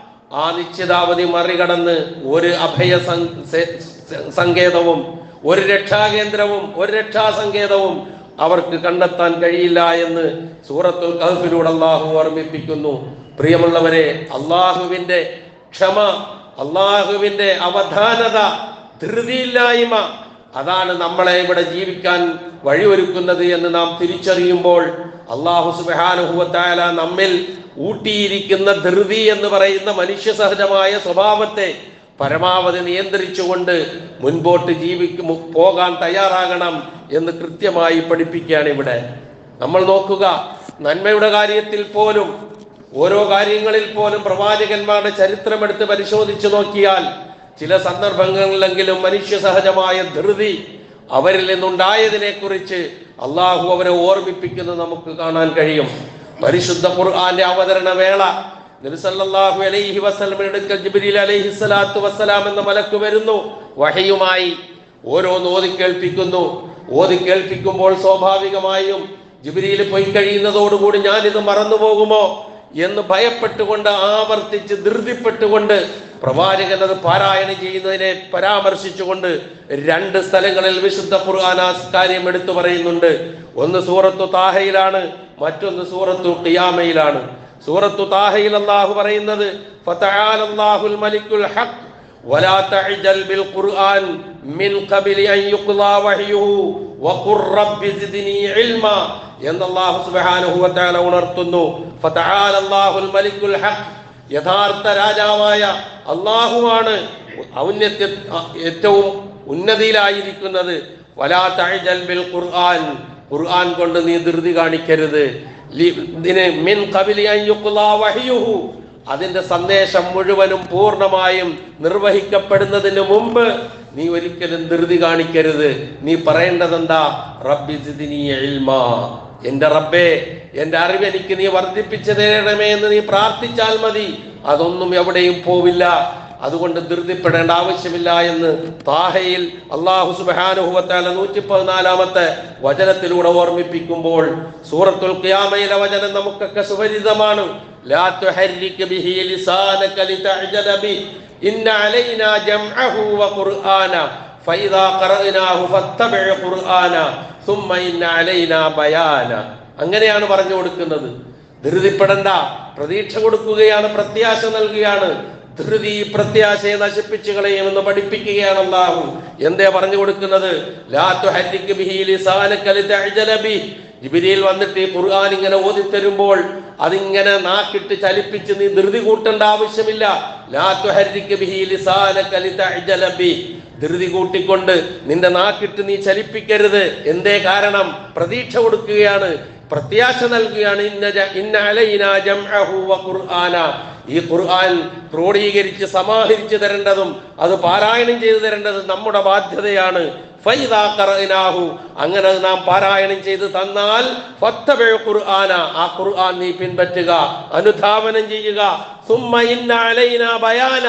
ആ നിശ്ചിതാവധി മറികടന്ന് ഒരു അഭയ സങ്- സെ- സെ- സങ്കേതവും ഒരു രക്ഷാകേന്ദ്രവും ഒരു രക്ഷാസങ്കേതവും അവർക്ക് കണ്ടെത്താൻ കഴിയില്ല എന്ന് സൂറത്തുൽ കഹഫിലൂടെ അള്ളാഹു ഓർമ്മിപ്പിക്കുന്നു പ്രിയമുള്ളവരെ അള്ളാഹുവിന്റെ ക്ഷമ അള്ളാഹുവിന്റെ അവധാനത ധൃതിയില്ലായ്മ അതാണ് നമ്മളെ ഇവിടെ ജീവിക്കാൻ വഴിയൊരുക്കുന്നത് എന്ന് നാം തിരിച്ചറിയുമ്പോൾ അള്ളാഹു സുബാനുഭവത്തായ നമ്മിൽ ഊട്ടിയിരിക്കുന്ന ധൃതി എന്ന് പറയുന്ന മനുഷ്യ സഹജമായ സ്വഭാവത്തെ പരമാവധി നിയന്ത്രിച്ചുകൊണ്ട് മുൻപോട്ട് ജീവിക്കും പോകാൻ തയ്യാറാകണം എന്ന് കൃത്യമായി പഠിപ്പിക്കുകയാണ് ഇവിടെ നമ്മൾ നോക്കുക നന്മയുടെ കാര്യത്തിൽ പോലും ഓരോ കാര്യങ്ങളിൽ പോലും പ്രവാചകന്മാരുടെ ചരിത്രമെടുത്ത് പരിശോധിച്ചു നോക്കിയാൽ ചില സന്ദർഭങ്ങളിലെങ്കിലും മനുഷ്യ സഹജമായ ധൃതി അവരിൽ നിന്നുണ്ടായതിനെ കുറിച്ച് അള്ളാഹു അവരെ ഓർമ്മിപ്പിക്കുന്നത് നമുക്ക് കാണാൻ കഴിയും പരിശുദ്ധ ഖുർആന്റെ അവതരണ വേള നബിസല്ലാഹു അലൈഹി വസല്ലമയുടെ അടുക്കൽ ജിബ്രീൽ അലൈഹി സ്വലാത്തു വസ്സലാം എന്ന മലക്ക് വരുന്നു വഹയുമായി ഓരോന്ന് ഓതി കേൾപ്പിക്കുന്നു ഓതി കേൾപ്പിക്കുമ്പോൾ സ്വാഭാവികമായും ജിബ്രീൽ പോയി കഴിയുന്നതോടുകൂടി ഞാനിത് മറന്നു പോകുമോ എന്ന് ഭയപ്പെട്ടുകൊണ്ട് ആവർത്തിച്ച് ധൃതിപ്പെട്ടുകൊണ്ട് പ്രവാചകൻ അത് പാരായണം ചെയ്യുന്നതിനെ പരാമർശിച്ചുകൊണ്ട് രണ്ട് സ്ഥലങ്ങളിൽ വിശുദ്ധ ഖുർആൻ ആ കാര്യം എടുത്തു പറയുന്നുണ്ട് ഒന്ന് സൂറത്തു താഹയിലാണ് മറ്റൊന്ന് സൂറത്തു ഖിയാമയിലാണ് സൂറത്തു താഹയിൽ അള്ളാഹു പറയുന്നത് ഫതആല അല്ലാഹുൽ മലിക്കുൽ ഹഖ് ولا تعجل بالقرآن من قبل أن يقضى وحيه وقل رب زدني علما എന്ന് അല്ലാഹു സുബ്ഹാനഹു വ തആല ഉണർത്തുന്നു ഫതആല അല്ലാഹുൽ മലിക്കുൽ ഹഖ് യഥാർത്ഥ രാജാവായ അള്ളാഹുവാണ് ഔന്നത്യ ഏറ്റവും ഉന്നതിയിലായിരിക്കുന്നത് വലാ തഅജൽ ബിൽ ഖുർആൻ ഖുർആൻ കൊണ്ട് നീ ധൃതി കാണിക്കരുത് ലി- ഇതിന് മിൻ ഖബിലി അൻ യുഖ്ളാ വഹ്യുഹു അതിന്റെ സന്ദേശം മുഴുവനും പൂർണ്ണമായും നിർവഹിക്കപ്പെടുന്നതിന് മുമ്പ് നീ ഒരിക്കലും ധൃതി കാണിക്കരുത് നീ പറയേണ്ടതെന്താ റബ്ബി സിദ്നി ഇൽമാ എന്റെ റബ്ബേ എന്റെ അറിവ് എനിക്ക് നീ വർദ്ധിപ്പിച്ചു തരണമേ എന്ന് നീ പ്രാർത്ഥിച്ചാൽ മതി അതൊന്നും എവിടെയും പോവില്ല അതുകൊണ്ട് ധൃതിപ്പെടേണ്ട ആവശ്യമില്ല എന്ന് താഹയിൽ അള്ളാഹു സുബാനുഹുവത്താല നൂറ്റി പതിനാലാമത്തെ വചനത്തിലൂടെ ഓർമ്മിപ്പിക്കുമ്പോൾ സൂറത്തുൽ ഖിയാമയിലെ വചനം നമുക്കൊക്കെ സുപരിതമാണ് ലാ തുഹർരിക് ബിഹി ലിസാനക ലിതഅജല ബി ഇന്ന അലൈനാ ജംഅഹു വഖുർആന ഫൈദാ ഖറഅനാഹു ഫത്തബിഅ ഖുർആന സുമ്മ ഇന്ന അലൈനാ ബയാന അങ്ങനെയാണ് പറഞ്ഞു കൊടുക്കുന്നത് ധൃതിപ്പെടണ്ട പ്രതീക്ഷ കൊടുക്കുകയാണ് പ്രത്യാശ നൽകുകയാണ് ധൃതി പ്രത്യാശയെ നശിപ്പിച്ചു കളയുമെന്ന് പഠിപ്പിക്കുകയാണ് അള്ളാഹു എന്തേ പറഞ്ഞു കൊടുക്കുന്നത് ലാ തുഹരിക്ക് ബിഹി ലിസാനക ലിതഅജല ബി ജിബ്രീൽ വന്നിട്ട് ഈ ഖുർആൻ ഇങ്ങനെ ഓതി തരുമ്പോൾ അതിങ്ങനെ നാക്കിട്ട് ചലിപ്പിച്ച് നീ ധൃതി കൂട്ടേണ്ട ആവശ്യമില്ല ലാ തുഹരിക്ക് ബിഹി ലിസാനക ലിതഅജല ബി ധൃതി കൂട്ടിക്കൊണ്ട് നിന്റെ നാക്കിട്ട് നീ ചലിപ്പിക്കരുത് എന്തേ കാരണം പ്രതീക്ഷ കൊടുക്കുകയാണ് പ്രത്യാശ നൽകുകയാണ് ഇന്ന ജ- ഇന്ന അലൈന ജംഅഹു വ ഖുർആന ഈ ഖുർആൻ ക്രോഡീകരിച്ച് സമാഹരിച്ചു തരേണ്ടതും അത് പാരായണം ചെയ്തു തരേണ്ടതും നമ്മുടെ ബാധ്യതയാണ് ഫൈദാ ഖറഅനാഹു അങ്ങനെ അത് നാം പാരായണം ചെയ്ത് തന്നാൽ ഫത്തബിഉ ഖുർആന ആ ഖുർആൻ നീ പിൻപറ്റുക അനുധാവനം ചെയ്യുക സുമ്മ ഇന്ന അലൈന ബയാന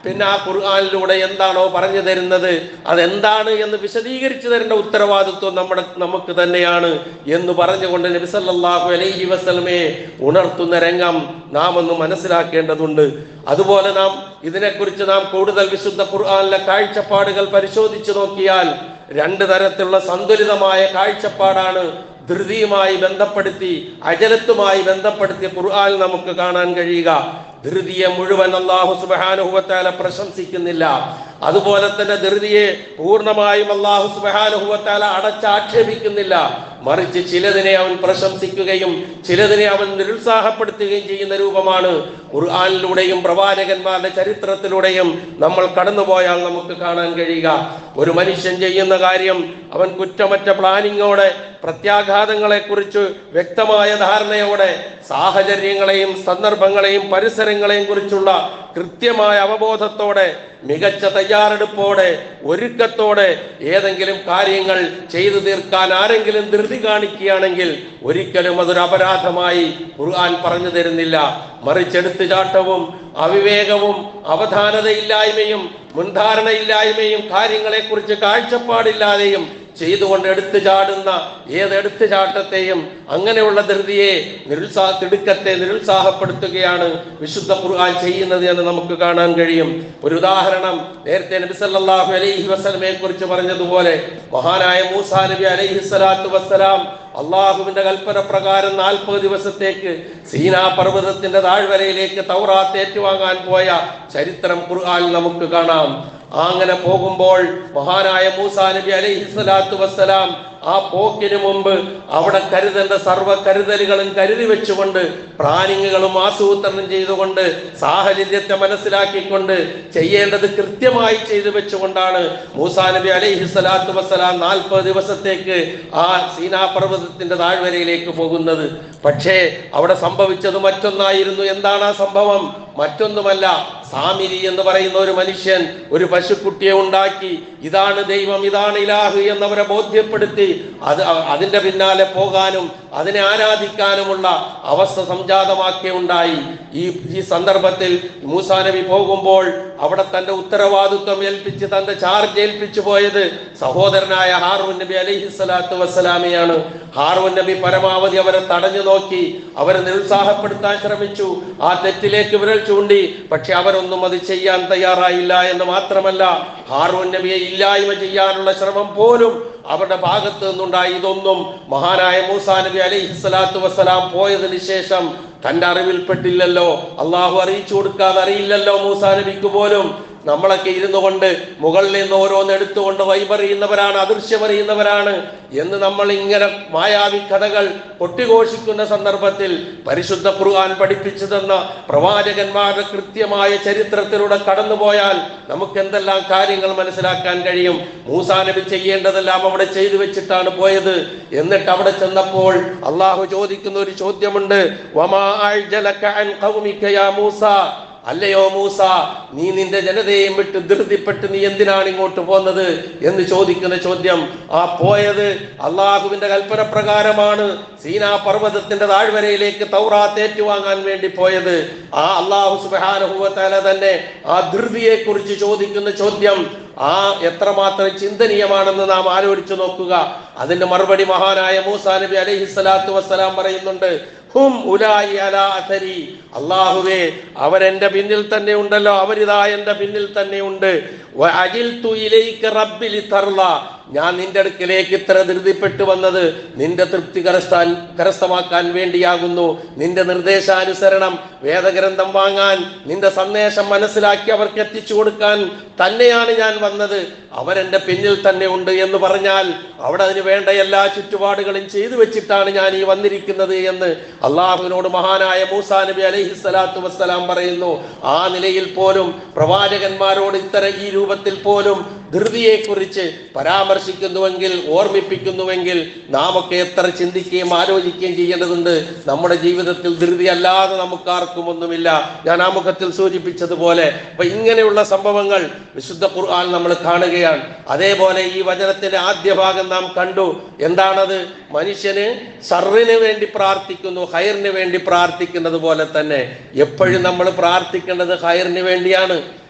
പിന്നെ ആ ഖുർആാനിലൂടെ എന്താണോ പറഞ്ഞു തരുന്നത് അതെന്താണ് എന്ന് വിശദീകരിച്ചു തരേണ്ട ഉത്തരവാദിത്വം നമ്മുടെ നമുക്ക് തന്നെയാണ് എന്ന് പറഞ്ഞുകൊണ്ട് നബി സല്ലല്ലാഹു അലൈഹി വസല്ലമയെ ഉണർത്തുന്ന രംഗം നാം ഒന്ന് മനസ്സിലാക്കേണ്ടതുണ്ട് അതുപോലെ നാം ഇതിനെക്കുറിച്ച് നാം കൂടുതൽ വിശുദ്ധ ഖുർആാനിലെ കാഴ്ചപ്പാടുകൾ പരിശോധിച്ചു നോക്കിയാൽ രണ്ട് തരത്തിലുള്ള സന്തുലിതമായ കാഴ്ചപ്പാടാണ് ധൃതിയുമായി ബന്ധപ്പെടുത്തി അജലത്തുമായി ബന്ധപ്പെടുത്തി ഖുർആൻ നമുക്ക് കാണാൻ കഴിയുക ധൃതിയെ മുഴുവൻ അള്ളാഹു സുബാനുഹുവത്താല പ്രശംസിക്കുന്നില്ല അതുപോലെ തന്നെ ധൃതിയെ പൂർണ്ണമായും അള്ളാഹു സുബാനുഹുവത്താല അടച്ചാക്ഷേപിക്കുന്നില്ല മറിച്ച് ചിലതിനെ അവൻ പ്രശംസിക്കുകയും ചിലതിനെ അവൻ നിരുത്സാഹപ്പെടുത്തുകയും ചെയ്യുന്ന രൂപമാണ് ഖുർആാനിലൂടെയും പ്രവാചകന്മാരുടെ ചരിത്രത്തിലൂടെയും നമ്മൾ കടന്നുപോയാൽ നമുക്ക് കാണാൻ കഴിയുക ഒരു മനുഷ്യൻ ചെയ്യുന്ന കാര്യം അവൻ കുറ്റമറ്റ പ്ലാനിങ്ങോടെ പ്രത്യാഘാതങ്ങളെ കുറിച്ച് വ്യക്തമായ ധാരണയോടെ സാഹചര്യങ്ങളെയും സന്ദർഭങ്ങളെയും പരിസരങ്ങളെയും കുറിച്ചുള്ള കൃത്യമായ അവബോധത്തോടെ മികച്ച തയ്യാറെടുപ്പോടെ ഒരുക്കത്തോടെ ഏതെങ്കിലും കാര്യങ്ങൾ ചെയ്തു തീർക്കാൻ ആരെങ്കിലും ധൃതി കാണിക്കുകയാണെങ്കിൽ ഒരിക്കലും അതൊരു അപരാധമായി ഖുർആൻ പറഞ്ഞു തരുന്നില്ല മറിച്ചെടുത്തുചാട്ടവും അവിവേകവും അവധാനതയില്ലായ്മയും മുൻധാരണയില്ലായ്മയും കാര്യങ്ങളെക്കുറിച്ച് കാഴ്ചപ്പാടില്ലാതെയും ചെയ്തുകൊണ്ട് എടുത്തു ചാടുന്ന ഏത് എടുത്തു ചാട്ടത്തെയും അങ്ങനെയുള്ള ധൃതിയെ നിരുത്സാഹ തിടുക്കത്തെ നിരുത്സാഹപ്പെടുത്തുകയാണ് വിശുദ്ധ ഖുർആൻ ചെയ്യുന്നത് എന്ന് നമുക്ക് കാണാൻ കഴിയും ഒരു ഉദാഹരണം നേരത്തെ നബി സല്ലല്ലാഹു അലൈഹി വസല്ലമയെ കുറിച്ച് പറഞ്ഞതുപോലെ മഹാനായ മൂസാ നബി അലൈഹി സ്വലാത്തു വസ്സലാം അള്ളാഹുവിന്റെ കൽപ്പന പ്രകാരം നാൽപ്പത് ദിവസത്തേക്ക് സീനാ പർവ്വതത്തിന്റെ താഴ്വരയിലേക്ക് തൗറാത്ത് ഏറ്റുവാങ്ങാൻ പോയ ചരിത്രം ഖുർആൻ നമുക്ക് കാണാം ആ അങ്ങനെ പോകുമ്പോൾ മഹാനായ മൂസാ നബി അലൈഹി സ്വലാത്തു വസ്സലാം ആ പോക്കിന് മുമ്പ് അവിടെ കരുതേണ്ട സർവ്വ കരുതലുകളും കരുതി വെച്ചുകൊണ്ട് പ്ലാനിങ്ങുകളും ആസൂത്രണം ചെയ്തുകൊണ്ട് സാഹചര്യത്തെ മനസ്സിലാക്കിക്കൊണ്ട് ചെയ്യേണ്ടത് കൃത്യമായി ചെയ്തു വെച്ചുകൊണ്ടാണ് മൂസാ നബി അലൈഹി സ്വലാത്തു വസ്സലാം നാൽപ്പത് ദിവസത്തേക്ക് ആ സീനാ പർവ്വതത്തിന്റെ താഴ്വരയിലേക്ക് പോകുന്നത് പക്ഷേ അവിടെ സംഭവിച്ചത് മറ്റൊന്നായിരുന്നു എന്താണ് ആ സംഭവം മറ്റൊന്നുമല്ല സാമിരി എന്ന് പറയുന്ന ഒരു മനുഷ്യൻ ഒരു പശുക്കുട്ടിയെ ഉണ്ടാക്കി ഇതാണ് ദൈവം ഇതാണ് ഇലാഹ് എന്നവരെ ബോധ്യപ്പെടുത്തി അത് അ- അതിന്റെ പിന്നാലെ പോകാനും അതിനെ ആരാധിക്കാനുമുള്ള അവസ്ഥ സംജാതമാക്കി ഉണ്ടായി ഈ ഈ സന്ദർഭത്തിൽ മൂസാ നബി പോകുമ്പോൾ അവിടെ തന്റെ ഉത്തരവാദിത്വം ഏൽപ്പിച്ച് തന്റെ ചാർജ് ഏൽപ്പിച്ചു പോയത് സഹോദരനായ ഹാറൂൻ നബി അലൈഹി സ്വലാത്തു വസ്സലാമിയാണ് ഹാറൂൻ നബി പരമാവധി അവരെ തടഞ്ഞു നോക്കി അവരെ നിരുത്സാഹപ്പെടുത്താൻ ശ്രമിച്ചു ആ തെറ്റിലേക്ക് വിരൽ ചൂണ്ടി പക്ഷെ അവരൊന്നും അത് ചെയ്യാൻ തയ്യാറായില്ല എന്ന് മാത്രമല്ല ഹാറൂൻ നബിയെ ഇല്ലായ്മ ചെയ്യാനുള്ള ശ്രമം പോലും അവരുടെ ഭാഗത്ത് നിന്നുണ്ടായി ഇതൊന്നും മഹാനായ മൂസാ നബി അലൈഹി സ്വലാത്തു വസ്സലാം പോയതിനു ശേഷം തന്റെ അറിവിൽപ്പെട്ടില്ലല്ലോ അള്ളാഹു അറിയിച്ചു കൊടുക്കാതെ അറിയില്ലല്ലോ മൂസാ നബിക്ക് പോലും നമ്മളൊക്കെ ഇരുന്നു കൊണ്ട് മുകളിൽ നിന്ന് ഓരോന്ന് എടുത്തുകൊണ്ട് വൈപറിയുന്നവരാണ് അദൃശ്യമറിയുന്നവരാണ് എന്ന് നമ്മൾ ഇങ്ങനെ മായാവി കഥകൾ കൊട്ടിഘോഷിക്കുന്ന സന്ദർഭത്തിൽ പരിശുദ്ധ ഖുർആൻ പഠിപ്പിച്ചു തന്ന പ്രവാചകന്മാരുടെ കൃത്യമായ ചരിത്രത്തിലൂടെ കടന്നുപോയാൽ നമുക്ക് എന്തെല്ലാം കാര്യങ്ങൾ മനസ്സിലാക്കാൻ കഴിയും മൂസാ നബി ചെയ്യേണ്ടതെല്ലാം അവിടെ ചെയ്തു വെച്ചിട്ടാണ് പോയത് എന്നിട്ട് അവിടെ ചെന്നപ്പോൾ അള്ളാഹു ചോദിക്കുന്ന ഒരു ചോദ്യമുണ്ട് വമാ അഅ്ജലക അൻ ഖൗമിക യാ മൂസ അല്ലയോ മൂസ നീ നിന്റെ ജനതയെയും വിട്ട് ധൃതിപ്പെട്ട് നീ എന്തിനാണ് ഇങ്ങോട്ട് പോന്നത് എന്ന് ചോദിക്കുന്ന ചോദ്യം ആ പോയത് അള്ളാഹുവിന്റെ കൽപ്പന പ്രകാരമാണ് സീനാ പർവ്വതത്തിന്റെ താഴ്വരയിലേക്ക് തൗറാത്ത് ഏറ്റുവാങ്ങാൻ വേണ്ടി പോയത് ആ അള്ളാഹു സുബാനുഭവത്തല തന്നെ ആ ധൃതിയെ കുറിച്ച് ചോദിക്കുന്ന ചോദ്യം ആ എത്രമാത്രം ചിന്തനീയമാണെന്ന് നാം ആലോചിച്ചു നോക്കുക അതിന്റെ മറുപടി മഹാനായ മൂസാ നബി അലൈഹി സ്വലാത്തു വസ്സലാം പറയുന്നുണ്ട് ഹും ഉലായി അലാ അഥരി അള്ളാഹുവേ അവരെന്റെ പിന്നിൽ തന്നെ ഉണ്ടല്ലോ അവരിതാ എന്റെ പിന്നിൽ തന്നെ ഉണ്ട് വ അജിൽതു ഇലൈക റബ്ബി ലിതർള. ഞാൻ നിന്റെ അടുക്കിലേക്ക് ഇത്ര ധൃതിപ്പെട്ടു വന്നത് നിന്റെ തൃപ്തി കരസ്ഥാൻ കരസ്ഥമാക്കാൻ വേണ്ടിയാകുന്നു നിന്റെ നിർദ്ദേശാനുസരണം വേദഗ്രന്ഥം വാങ്ങാൻ നിന്റെ സന്ദേശം മനസ്സിലാക്കി അവർക്ക് എത്തിച്ചു കൊടുക്കാൻ തന്നെയാണ് ഞാൻ വന്നത് അവരെന്റെ പിന്നിൽ തന്നെ ഉണ്ട് എന്ന് പറഞ്ഞാൽ അവിടെ അതിന് വേണ്ട എല്ലാ ചുറ്റുപാടുകളും ചെയ്തു വെച്ചിട്ടാണ് ഞാൻ ഈ വന്നിരിക്കുന്നത് എന്ന് അള്ളാഹുവിനോട് മഹാനായ മൂസാ നബി അലൈഹി സ്വലാത്തു വസ്സലാം പറയുന്നു ആ നിലയിൽ പോലും പ്രവാചകന്മാരോട് ഇത്തരം ഈ രൂപത്തിൽ പോലും ധൃതിയെക്കുറിച്ച് പരാമർശിക്കുന്നുവെങ്കിൽ ഓർമ്മിപ്പിക്കുന്നുവെങ്കിൽ നാം ഒക്കെ എത്ര ചിന്തിക്കുകയും ആലോചിക്കുകയും ചെയ്യേണ്ടതുണ്ട് നമ്മുടെ ജീവിതത്തിൽ ധൃതി അല്ലാതെ നമുക്കാർക്കും ഒന്നുമില്ല ഞാൻ ആമുഖത്തിൽ സൂചിപ്പിച്ചതുപോലെ അപ്പൊ ഇങ്ങനെയുള്ള സംഭവങ്ങൾ വിശുദ്ധ ഖുർആൻ നമ്മൾ കാണുകയാണ് അതേപോലെ ഈ വചനത്തിന്റെ ആദ്യ ഭാഗം നാം കണ്ടു എന്താണത് മനുഷ്യന് ഷറിന് വേണ്ടി പ്രാർത്ഥിക്കുന്നു ഹൈറിന് വേണ്ടി പ്രാർത്ഥിക്കുന്നത് പോലെ തന്നെ എപ്പോഴും നമ്മൾ പ്രാർത്ഥിക്കേണ്ടത് ഹൈറിന് വേണ്ടിയാണ്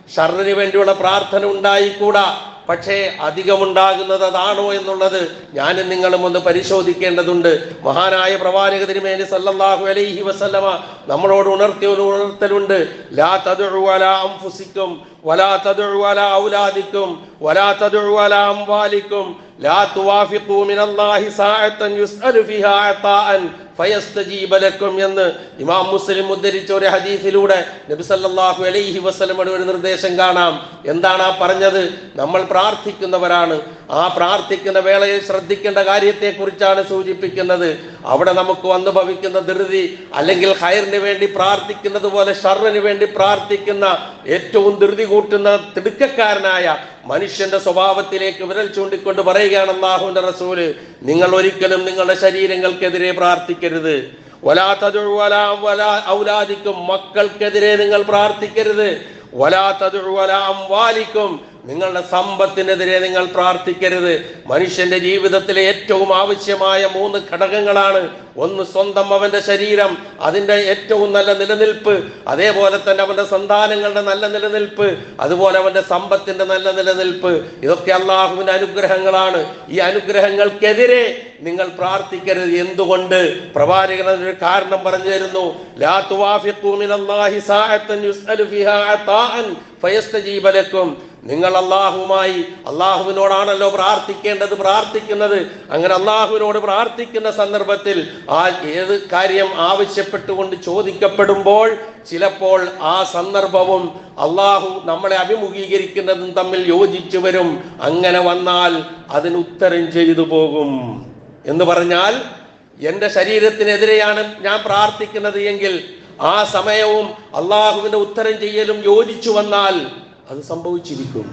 ഷറിന് വേണ്ടിയുള്ള പ്രാർത്ഥന ഉണ്ടായിക്കൂടാ പക്ഷേ അധികമുണ്ടാകുന്നത് അതാണോ എന്നുള്ളത് ഞാനും നിങ്ങളും ഒന്ന് പരിശോധിക്കേണ്ടതുണ്ട് മഹാനായ പ്രവാചക തിരുമേനി സല്ലല്ലാഹു അലൈഹി വസല്ലമ നമ്മളോട് ഉണർത്തിയ ഒരു ഉണർത്തലുണ്ട് ലാ തദ്ഉ അലാ അൻഫുസിക്കും വലാ തദ്ഉ അലാ ഔലാദിക്കും വലാ തദ്ഉ അലാ അംവാലിക്കും ലാ തുവാഫിഖു മിനല്ലാഹി സാഅത്തൻ യുസ്അലു ഫിഹാ അതാഅൻ ഫയസ്തജീബ ലക്കും എന്ന് ഇമാം മുസ്ലിം ഉദ്ധരിച്ച ഒരു ഹദീസിലൂടെ നബി സല്ലല്ലാഹു അലൈഹി വസല്ലമയുടെ ഒരു നിർദ്ദേശം കാണാം എന്താണ് ആ പറഞ്ഞത് നമ്മൾ പ്രാർത്ഥിക്കുന്നവരാണ് ആ പ്രാർത്ഥിക്കുന്ന വേളയിൽ ശ്രദ്ധിക്കേണ്ട കാര്യത്തെ കുറിച്ചാണ് സൂചിപ്പിക്കുന്നത് അവിടെ നമുക്ക് വന്നു ഭവിക്കുന്ന ധൃതി അല്ലെങ്കിൽ ഹൈറിന് വേണ്ടി പ്രാർത്ഥിക്കുന്നത് പോലെ ഷറിന് വേണ്ടി പ്രാർത്ഥിക്കുന്ന ഏറ്റവും ധൃതി കൂട്ടുന്ന തിടുക്കക്കാരനായ മനുഷ്യന്റെ സ്വഭാവത്തിലേക്ക് വിരൽ ചൂണ്ടിക്കൊണ്ട് പറയുകയാണ് അള്ളാഹുവിന്റെ റസൂല് നിങ്ങൾ ഒരിക്കലും നിങ്ങളുടെ ശരീരങ്ങൾക്കെതിരെ പ്രാർത്ഥിക്കരുത് വലാ തദുഉ വലാ വലാ ഔലാദിക്കും മക്കൾക്കെതിരെ നിങ്ങൾ പ്രാർത്ഥിക്കരുത് വലാ തദുഉ വലാ അംവാലിക്കും നിങ്ങളുടെ സമ്പത്തിനെതിരെ നിങ്ങൾ പ്രാർത്ഥിക്കരുത് മനുഷ്യന്റെ ജീവിതത്തിലെ ഏറ്റവും ആവശ്യമായ മൂന്ന് ഘടകങ്ങളാണ് ഒന്ന് സ്വന്തം അവന്റെ ശരീരം അതിന്റെ ഏറ്റവും നല്ല നിലനിൽപ്പ് അതേപോലെ തന്നെ അവന്റെ സന്താനങ്ങളുടെ നല്ല നിലനിൽപ്പ് അതുപോലെ അവന്റെ സമ്പത്തിന്റെ നല്ല നിലനിൽപ്പ് ഇതൊക്കെ അള്ളാഹുവിന്റെ അനുഗ്രഹങ്ങളാണ് ഈ അനുഗ്രഹങ്ങൾക്കെതിരെ നിങ്ങൾ പ്രാർത്ഥിക്കരുത് എന്തുകൊണ്ട് പ്രവാചകൻ അതിനൊരു കാരണം പറഞ്ഞു തരുന്നു ലാ തുവാഫിഖു മിനല്ലാഹി സാഅത്തൻ യുസ്അലു ഫിഹാ അതാഅൻ ഫയസ്തജീബ ലക്കും നിങ്ങൾ അള്ളാഹുമായി അള്ളാഹുവിനോടാണല്ലോ പ്രാർത്ഥിക്കേണ്ടത് പ്രാർത്ഥിക്കുന്നത് അങ്ങനെ അള്ളാഹുവിനോട് പ്രാർത്ഥിക്കുന്ന സന്ദർഭത്തിൽ ആ ഏത് കാര്യം ആവശ്യപ്പെട്ടുകൊണ്ട് ചോദിക്കപ്പെടുമ്പോൾ ചിലപ്പോൾ ആ സന്ദർഭവും അള്ളാഹു നമ്മളെ അഭിമുഖീകരിക്കുന്നതും തമ്മിൽ യോജിച്ചു വരും അങ്ങനെ വന്നാൽ അതിന് ഉത്തരം ചെയ്തു പോകും എന്ന് പറഞ്ഞാൽ എന്റെ ശരീരത്തിനെതിരെയാണ് ഞാൻ പ്രാർത്ഥിക്കുന്നത് എങ്കിൽ ആ സമയവും അള്ളാഹുവിന്റെ ഉത്തരം ചെയ്യലും യോജിച്ചു വന്നാൽ അത് സംഭവിച്ചിരിക്കും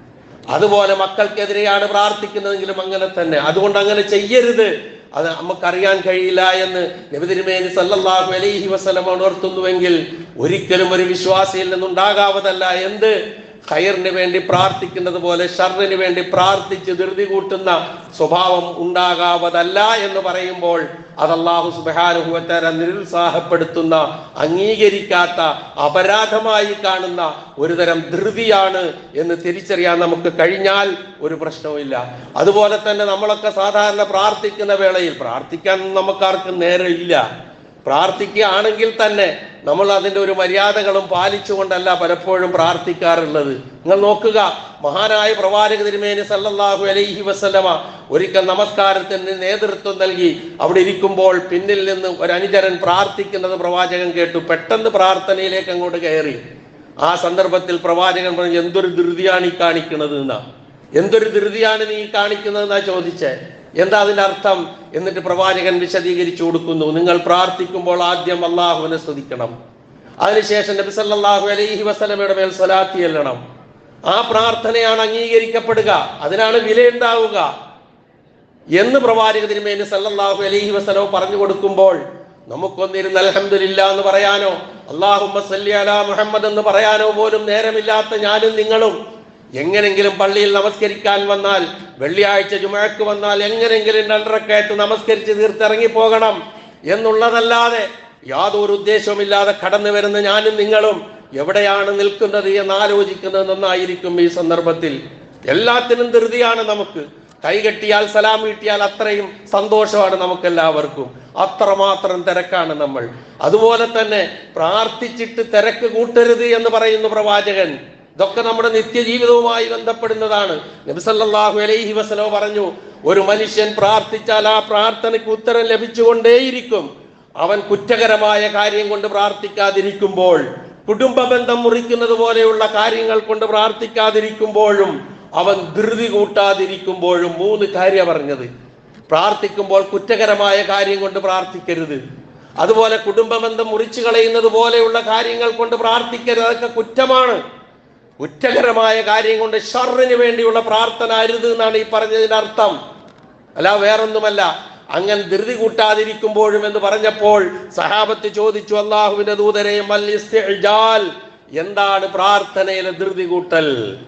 അതുപോലെ മക്കൾക്കെതിരെയാണ് പ്രാർത്ഥിക്കുന്നതെങ്കിലും അങ്ങനെ തന്നെ അതുകൊണ്ട് അങ്ങനെ ചെയ്യരുത് അത് നമുക്കറിയാൻ കഴിയില്ല എന്ന് നബിതിരുമേനി സല്ലല്ലാഹു അലൈഹി വസല്ലം ഉണർത്തുന്നുവെങ്കിൽ ഒരിക്കലും ഒരു വിശ്വാസിയിൽ നിന്നുണ്ടാകാവതല്ല എന്ത് ഖൈറിന് വേണ്ടി പ്രാർത്ഥിക്കുന്നത് പോലെ ഷറിന് വേണ്ടി പ്രാർത്ഥിച്ച് ധൃതി കൂട്ടുന്ന സ്വഭാവം ഉണ്ടാകാവതല്ല എന്ന് പറയുമ്പോൾ അത് അള്ളാഹു സുബാനുഭവത്തര നിരുത്സാഹപ്പെടുത്തുന്ന അംഗീകരിക്കാത്ത അപരാധമായി കാണുന്ന ഒരുതരം ധൃതിയാണ് എന്ന് തിരിച്ചറിയാൻ നമുക്ക് കഴിഞ്ഞാൽ ഒരു പ്രശ്നവുമില്ല അതുപോലെ തന്നെ നമ്മളൊക്കെ സാധാരണ പ്രാർത്ഥിക്കുന്ന വേളയിൽ പ്രാർത്ഥിക്കാൻ നമുക്കാർക്കും നേരമില്ല പ്രാർത്ഥിക്കുകയാണെങ്കിൽ തന്നെ നമ്മൾ അതിന്റെ ഒരു മര്യാദകളും പാലിച്ചുകൊണ്ടല്ല പലപ്പോഴും പ്രാർത്ഥിക്കാറുള്ളത് നിങ്ങൾ നോക്കുക മഹാനായ പ്രവാചക തിരുമേനി സല്ലല്ലാഹു അലൈഹി വസല്ലമ ഒരിക്കൽ നമസ്കാരത്തിന് നേതൃത്വം നൽകി അവിടെ ഇരിക്കുമ്പോൾ പിന്നിൽ നിന്ന് ഒരു അനുചരൻ പ്രാർത്ഥിക്കുന്നത് പ്രവാചകൻ കേട്ടു പെട്ടെന്ന് പ്രാർത്ഥനയിലേക്ക് അങ്ങോട്ട് കയറി ആ സന്ദർഭത്തിൽ പ്രവാചകൻ പറഞ്ഞു എന്തൊരു ധൃതിയാണ് ഈ കാണിക്കുന്നത് എന്നാ എന്തൊരു ധൃതിയാണ് നീ കാണിക്കുന്നതെന്നാ ചോദിച്ചേ എന്താ അതിന്റെ അർത്ഥം എന്നിട്ട് പ്രവാചകൻ വിശദീകരിച്ചു കൊടുക്കുന്നു നിങ്ങൾ പ്രാർത്ഥിക്കുമ്പോൾ ആദ്യം അള്ളാഹുവിനെ സ്തുതിക്കണം അതിനുശേഷം നബി സല്ലല്ലാഹു അലൈഹി വസല്ലമയുടെ മേൽ സ്വലാത്തി ചെല്ലണം ആ പ്രാർത്ഥനയാണ് അംഗീകരിക്കപ്പെടുക അതിനാണ് വിലയുണ്ടാവുക എന്ന് പ്രവാചക തിരുമേനി സല്ലല്ലാഹു അലൈഹി വസല്ലം പറഞ്ഞു കൊടുക്കുമ്പോൾ നമുക്കൊന്നിരുന്ന് അൽഹംദുലില്ല എന്ന് പറയാനോ അള്ളാഹുമ്മ സല്ലി അലാ മുഹമ്മദ് എന്ന് പറയാനോ പോലും നേരമില്ലാത്ത ഞാനും നിങ്ങളും എങ്ങനെങ്കിലും പള്ളിയിൽ നമസ്കരിക്കാൻ വന്നാൽ വെള്ളിയാഴ്ച ജുമഴക്ക് വന്നാൽ എങ്ങനെങ്കിലും രണ്ടരക്കായിട്ട് നമസ്കരിച്ച് തീർത്തിറങ്ങി പോകണം എന്നുള്ളതല്ലാതെ യാതൊരു ഉദ്ദേശവുമില്ലാതെ കടന്നു വരുന്ന ഞാനും നിങ്ങളും എവിടെയാണ് നിൽക്കുന്നത് എന്ന് ആലോചിക്കുന്നത് നന്നായിരിക്കും ഈ സന്ദർഭത്തിൽ എല്ലാത്തിനും ധൃതിയാണ് നമുക്ക് കൈകെട്ടിയാൽ സലാം വീട്ടിയാൽ അത്രയും സന്തോഷമാണ് നമുക്കെല്ലാവർക്കും അത്രമാത്രം തിരക്കാണ് നമ്മൾ അതുപോലെ തന്നെ പ്രാർത്ഥിച്ചിട്ട് തിരക്ക് കൂട്ടരുത് എന്ന് പറയുന്നു പ്രവാചകൻ ഇതൊക്കെ നമ്മുടെ നിത്യജീവിതവുമായി ബന്ധപ്പെടുന്നതാണ് നബിസല്ലാഹു അലൈഹി വസലോ പറഞ്ഞു ഒരു മനുഷ്യൻ പ്രാർത്ഥിച്ചാൽ ആ പ്രാർത്ഥനയ്ക്ക് ഉത്തരം ലഭിച്ചുകൊണ്ടേയിരിക്കും അവൻ കുറ്റകരമായ കാര്യം കൊണ്ട് പ്രാർത്ഥിക്കാതിരിക്കുമ്പോൾ കുടുംബ ബന്ധം മുറിക്കുന്നത് പോലെയുള്ള കാര്യങ്ങൾ കൊണ്ട് പ്രാർത്ഥിക്കാതിരിക്കുമ്പോഴും അവൻ ധൃതി കൂട്ടാതിരിക്കുമ്പോഴും മൂന്ന് കാര്യം പറഞ്ഞത് പ്രാർത്ഥിക്കുമ്പോൾ കുറ്റകരമായ കാര്യം കൊണ്ട് പ്രാർത്ഥിക്കരുത് അതുപോലെ കുടുംബ ബന്ധം മുറിച്ചു കളയുന്നത് പോലെയുള്ള കാര്യങ്ങൾ കൊണ്ട് പ്രാർത്ഥിക്കരുത് അതൊക്കെ കുറ്റമാണ് കുറ്റകരമായ കാര്യം കൊണ്ട് ഷറിന് വേണ്ടിയുള്ള പ്രാർത്ഥന അരുത് എന്നാണ് ഈ പറഞ്ഞതിന്റെ അർത്ഥം അല്ല വേറൊന്നുമല്ല അങ്ങനെ ധൃതി കൂട്ടാതിരിക്കുമ്പോഴും എന്ന് പറഞ്ഞപ്പോൾ സഹാബത്ത് ചോദിച്ചു അള്ളാഹുവിന്റെ ദൂതരെ മൽ ഇസ്തിഅ്ജാൽ. എന്താണ് പ്രാർത്ഥനയിലെ ധൃതി കൂട്ടൽ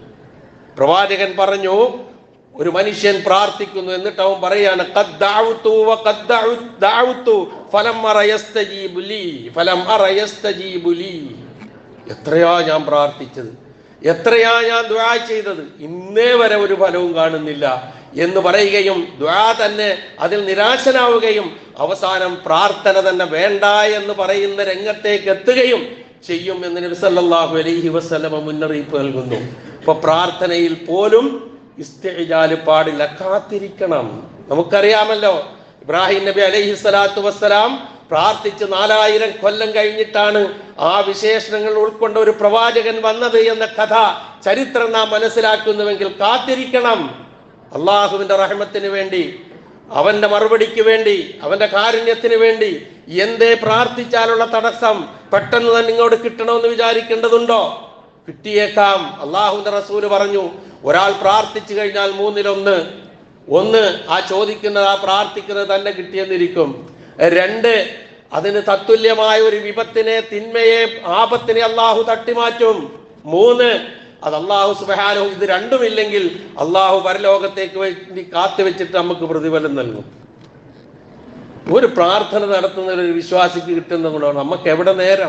പ്രവാചകൻ പറഞ്ഞു ഒരു മനുഷ്യൻ പ്രാർത്ഥിക്കുന്നു എന്നിട്ട് അവൻ പറയാണ് "ഖദ് ദഅവ്തു വ ഖദ് ദഅു- ദഅവ്തു ഫലം അറ യസ്തജീബു ലീ, ഫലം അറ യസ്തജീബു ലീ." എത്രയാ ഞാൻ പ്രാർത്ഥിച്ചത് എത്രയാ ഞാൻ ദ്വാ ചെയ്തത് ഇന്നേ വരെ ഒരു ഫലവും കാണുന്നില്ല എന്ന് പറയുകയും ദ്വാ തന്നെ അതിൽ നിരാശനാവുകയും അവസാനം പ്രാർത്ഥന തന്നെ വേണ്ട എന്ന് പറയുന്ന രംഗത്തേക്ക് എത്തുകയും ചെയ്യും എന്ന് നബി സല്ലല്ലാഹു അലൈഹി വസല്ലമ മുന്നറിയിപ്പ് നൽകുന്നു അപ്പൊ പ്രാർത്ഥനയിൽ പോലും ഇസ്തിജാല് പാടില്ല കാത്തിരിക്കണം നമുക്കറിയാമല്ലോ ഇബ്രാഹിം നബി അലൈഹി സ്വലാത്തു വസ്സലാം പ്രാർത്ഥിച്ച് നാലായിരം കൊല്ലം കഴിഞ്ഞിട്ടാണ് ആ വിശേഷണങ്ങൾ ഉൾക്കൊണ്ട ഒരു പ്രവാചകൻ വന്നത് എന്ന കഥ ചരിത്രം നാം മനസ്സിലാക്കുന്നുവെങ്കിൽ കാത്തിരിക്കണം അള്ളാഹുവിന്റെ റഹ്മത്തിന് വേണ്ടി അവന്റെ മറുപടിക്ക് വേണ്ടി അവന്റെ കാരുണ്യത്തിന് വേണ്ടി എന്തേ പ്രാർത്ഥിച്ചാലുള്ള തടസ്സം പെട്ടെന്ന് തന്നെ ഇങ്ങോട്ട് കിട്ടണമെന്ന് വിചാരിക്കേണ്ടതുണ്ടോ കിട്ടിയേക്കാം അള്ളാഹുവിന്റെ റസൂല് പറഞ്ഞു ഒരാൾ പ്രാർത്ഥിച്ചു കഴിഞ്ഞാൽ മൂന്നിലൊന്ന് ഒന്ന് ആ ചോദിക്കുന്നത് ആ പ്രാർത്ഥിക്കുന്നത് തന്നെ കിട്ടിയെന്നിരിക്കും രണ്ട് അതിന് തത്തുല്യമായ ഒരു വിപത്തിനെ തിന്മയെ ആപത്തിനെ അള്ളാഹു തട്ടിമാറ്റും മൂന്ന് അത് അള്ളാഹു സുബാനോ ഇത് രണ്ടുമില്ലെങ്കിൽ അള്ളാഹു പരലോകത്തേക്ക് വേണ്ടി കാത്തുവെച്ചിട്ട് നമുക്ക് പ്രതിഫലം നൽകും ഒരു പ്രാർത്ഥന നടത്തുന്ന ഒരു വിശ്വാസിക്ക് കിട്ടുന്ന ഗുണമാണ് നമുക്ക് എവിടെ നേരം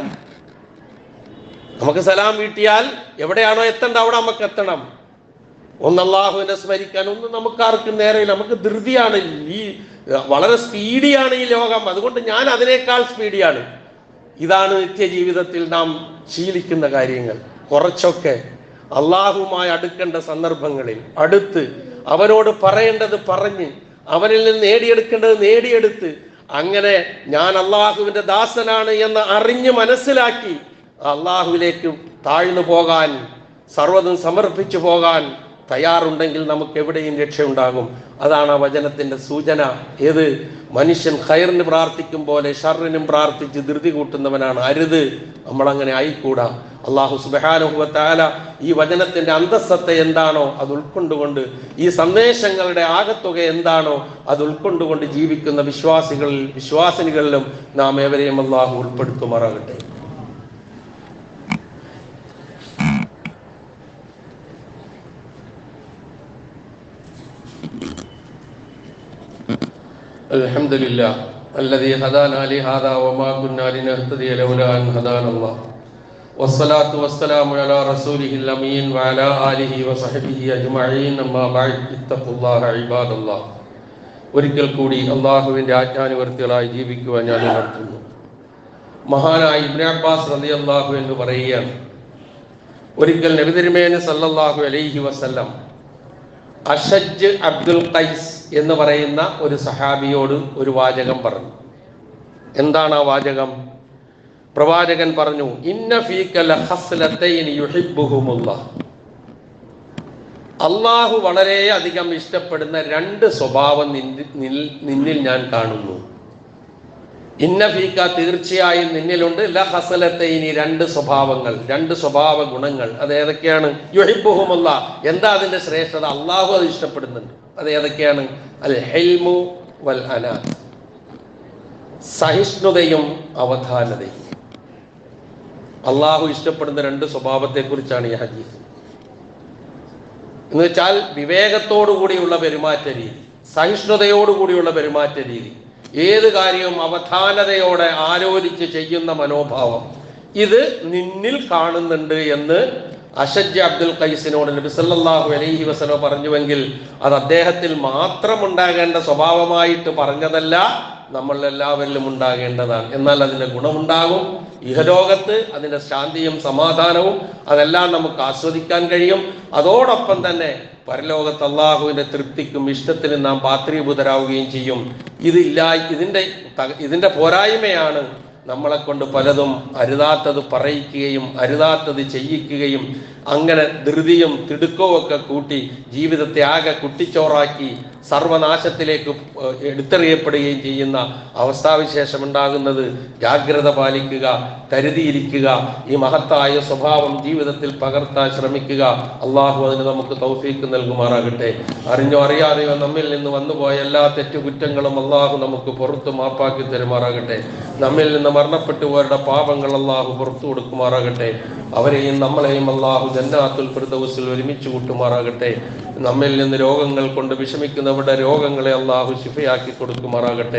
നമുക്ക് സലാം വീട്ടിയാൽ എവിടെയാണോ എത്തേണ്ട അവിടെ നമുക്ക് എത്തണം ഒന്ന് അള്ളാഹുവിനെ സ്മരിക്കാൻ ഒന്നും നമുക്ക് ആർക്കും നേരമില്ല നമുക്ക് ധൃതിയാണ് ഈ വളരെ സ്പീഡിയാണ് ഈ ലോകം അതുകൊണ്ട് ഞാൻ അതിനേക്കാൾ സ്പീഡിയാണ് ഇതാണ് നിത്യജീവിതത്തിൽ നാം ശീലിക്കുന്ന കാര്യങ്ങൾ കുറച്ചൊക്കെ അള്ളാഹുമായി അടുക്കേണ്ട സന്ദർഭങ്ങളിൽ അടുത്ത് അവനോട് പറയേണ്ടത് പറഞ്ഞ് അവനിൽ നിന്ന് നേടിയെടുക്കേണ്ടത് നേടിയെടുത്ത് അങ്ങനെ ഞാൻ അള്ളാഹുവിന്റെ ദാസനാണ് എന്ന് അറിഞ്ഞ് മനസ്സിലാക്കി അള്ളാഹുവിലേക്ക് താഴ്ന്നു പോകാൻ സർവ്വതും സമർപ്പിച്ചു പോകാൻ തയ്യാറുണ്ടെങ്കിൽ നമുക്ക് എവിടെയും രക്ഷയുണ്ടാകും അതാണ് ആ വചനത്തിന്റെ സൂചന ഏത് മനുഷ്യൻ ഖൈറിന് പ്രാർത്ഥിക്കും പോലെ ഷറിനും പ്രാർത്ഥിച്ച് ധൃതി കൂട്ടുന്നവനാണ് അരുത് നമ്മൾ അങ്ങനെ ആയിക്കൂടാ അള്ളാഹു സുബാനുഹുവത്താല ഈ വചനത്തിന്റെ അന്തസ്സത്തെ എന്താണോ അത് ഉൾക്കൊണ്ടുകൊണ്ട് ഈ സന്ദേശങ്ങളുടെ ആകത്തുക എന്താണോ അത് ഉൾക്കൊണ്ടുകൊണ്ട് ജീവിക്കുന്ന വിശ്വാസികളിൽ വിശ്വാസിനികളിലും നാം ഏവരെയും അള്ളാഹു ഉൾപ്പെടുത്തുമാറാകട്ടെ الحمد لله الذي هدانا لهذا وما كنا لنهتدي لولا أن هدانا الله والصلاة والسلام على رسوله الأمين وعلى آله وصحبه أجمعين أما بعد اتقوا الله عباد الله ഒരിക്കൽ കൂടി അള്ളാഹുവിന്റെ ആജ്ഞാനുവർത്തികളായി ജീവിക്കുവാൻ ഞാൻ ഉണർത്തുന്നു മഹാനായ ഇബ്നെ അബ്ബാസ് റതി അള്ളാഹു എന്ന് പറയുകയാണ് ഒരിക്കൽ നബിതിരുമേന് സല്ലല്ലാഹു അലൈഹി വസല്ലം അഷജ് അബ്ദുൽ ഖൈസ് എന്ന് പറയുന്ന ഒരു സഹാബിയോട് ഒരു വാചകം പറഞ്ഞു എന്താണ് ആ വാചകം പ്രവാചകൻ പറഞ്ഞു ഇന്ന ഫീക്കല ഹസ്ലത്തൈൻ യുഹിബ്ബുഹുമുല്ലാഹ് അള്ളാഹു വളരെ അധികം ഇഷ്ടപ്പെടുന്ന രണ്ട് സ്വഭാവം നിന്നിൽ നിന്നിൽ- നിന്നിൽ ഞാൻ കാണുന്നു ഇന്ന ഫീക്ക തീർച്ചയായും നിന്നിലുണ്ട് ല ഹസലത്തൈനി രണ്ട് സ്വഭാവങ്ങൾ രണ്ട് സ്വഭാവ ഗുണങ്ങൾ അത് ഏതൊക്കെയാണ് യുഹിബുഹുമുള്ള എന്താ അതിന്റെ ശ്രേഷ്ഠത അള്ളാഹു അത് ഇഷ്ടപ്പെടുന്നുണ്ട് അത് ഏതൊക്കെയാണ് അൽ ഹെൽമു വൽ അനാ സഹിഷ്ണുതയും അവധാനതയും അള്ളാഹു ഇഷ്ടപ്പെടുന്ന രണ്ട് സ്വഭാവത്തെ കുറിച്ചാണ് ഈ ഹദീസ് എന്ന് വെച്ചാൽ വിവേകത്തോടുകൂടിയുള്ള പെരുമാറ്റ രീതി സഹിഷ്ണുതയോടുകൂടിയുള്ള പെരുമാറ്റ രീതി ഏത് കാര്യവും അവധാനതയോടെ ആലോചിച്ച് ചെയ്യുന്ന മനോഭാവം ഇത് നിന്നിൽ കാണുന്നുണ്ട് എന്ന് അഷജ് അബ്ദുൽ ഖൈസിനോട് നബി സല്ലല്ലാഹു അലൈഹി വസല്ലം പറഞ്ഞുവെങ്കിൽ അത് അദ്ദേഹത്തിൽ മാത്രം ഉണ്ടാകേണ്ട സ്വഭാവമായിട്ട് പറഞ്ഞതല്ല നമ്മൾ എല്ലാവരിലും ഉണ്ടാകേണ്ടതാണ് എന്നാൽ അതിന്റെ ഗുണമുണ്ടാകും ഇഹലോകത്ത് അതിന്റെ ശാന്തിയും സമാധാനവും അതെല്ലാം നമുക്ക് ആസ്വദിക്കാൻ കഴിയും അതോടൊപ്പം തന്നെ പരലോകത്ത് അള്ളാഹുവിന്റെ തൃപ്തിക്കും ഇഷ്ടത്തിനും നാം പാത്രീഭൂതരാവുകയും ചെയ്യും ഇതില്ല ഇതിന്റെ ത- ഇതിന്റെ പോരായ്മയാണ് നമ്മളെ കൊണ്ട് പലതും അരുതാത്തത് പറയിക്കുകയും അരുതാത്തത് ചെയ്യിക്കുകയും അങ്ങനെ ധൃതിയും തിടുക്കവും ഒക്കെ കൂട്ടി ജീവിതത്തെ ആകെ കുട്ടിച്ചോറാക്കി സർവനാശത്തിലേക്ക് ഏഹ്, എടുത്തെറിയപ്പെടുകയും ചെയ്യുന്ന അവസ്ഥാവിശേഷം ഉണ്ടാകുന്നത് ജാഗ്രത പാലിക്കുക കരുതിയിരിക്കുക ഈ മഹത്തായ സ്വഭാവം ജീവിതത്തിൽ പകർത്താൻ ശ്രമിക്കുക അള്ളാഹു അതിന് നമുക്ക് തൗഫീക്ക് നൽകുമാറാകട്ടെ അറിഞ്ഞോ അറിയാതെയോ നമ്മിൽ നിന്ന് വന്നുപോയ എല്ലാ തെറ്റുകുറ്റങ്ങളും അള്ളാഹു നമുക്ക് പുറത്തു മാപ്പാക്കി തരുമാറാകട്ടെ നമ്മിൽ നിന്ന് മരണപ്പെട്ടു പോയവരുടെ പാപങ്ങൾ അള്ളാഹു പുറത്തു കൊടുക്കുമാറാകട്ടെ അവരെയും നമ്മളെയും അള്ളാഹു ജന്നാത്തുൽ ഫിർദൗസിൽ ഒരുമിച്ച് കൂട്ടുമാറാകട്ടെ നമ്മിൽ നിന്ന് രോഗങ്ങൾ കൊണ്ട് വിഷമിക്കുന്നവരുടെ രോഗങ്ങളെ അള്ളാഹു ശിഫയാക്കി കൊടുക്കുമാറാകട്ടെ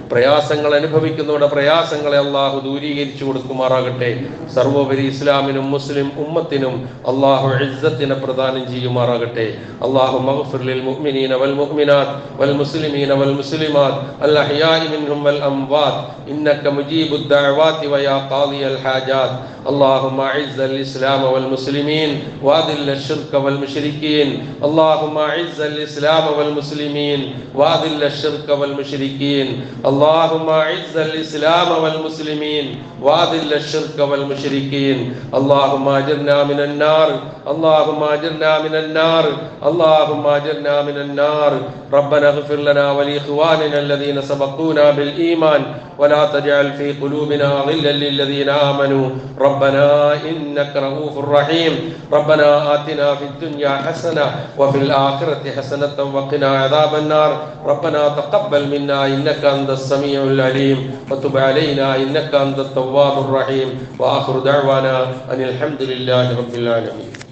പ്രയാസങ്ങൾ അനുഭവിക്കുന്നവരുടെ പ്രയാസങ്ങളെ അള്ളാഹു ദൂരീകരിച്ചു കൊടുക്കുമാറാകട്ടെ സർവോപരി ഇസ്ലാമിനും മുസ്ലിം ഉമ്മത്തിനും അള്ളാഹു ഇസ്സത്തിനെ പ്രദാനം ചെയ്യുമാറാകട്ടെ അള്ളാഹു മഗ്ഫിർ മുഅ്മിനീന വൽ മുഅ്മിനാത്ത് വൽ മുസ്ലിമീന വൽ മുസ്ലിമാത്ത് അൽ അഹ്യാഇ മിൻഹും വൽ അംവാത്ത് ഇന്നക മുജീബുദ് ദഅവാതി വയാ ഖാദിയൽ ഹാജാത്ത് اللهم اعز الاسلام والمسلمين واذل الشرك والمشركين اللهم اعز الاسلام والمسلمين واذل الشرك والمشركين اللهم اعز الاسلام والمسلمين واذل الشرك والمشركين اللهم اجرنا من النار اللهم اجرنا من النار اللهم اجرنا من النار ربنا اغفر لنا ولاخواننا الذين سبقونا بالايمان ولا تجعل في قلوبنا غلا للذين امنوا ربنا انك رؤوف رحيم ربنا اتنا في الدنيا حسنه وفي الاخره حسنه وقنا عذاب النار ربنا تقبل منا انك انت السميع العليم وتب علينا انك انت التواب الرحيم واخر دعوانا ان الحمد لله رب العالمين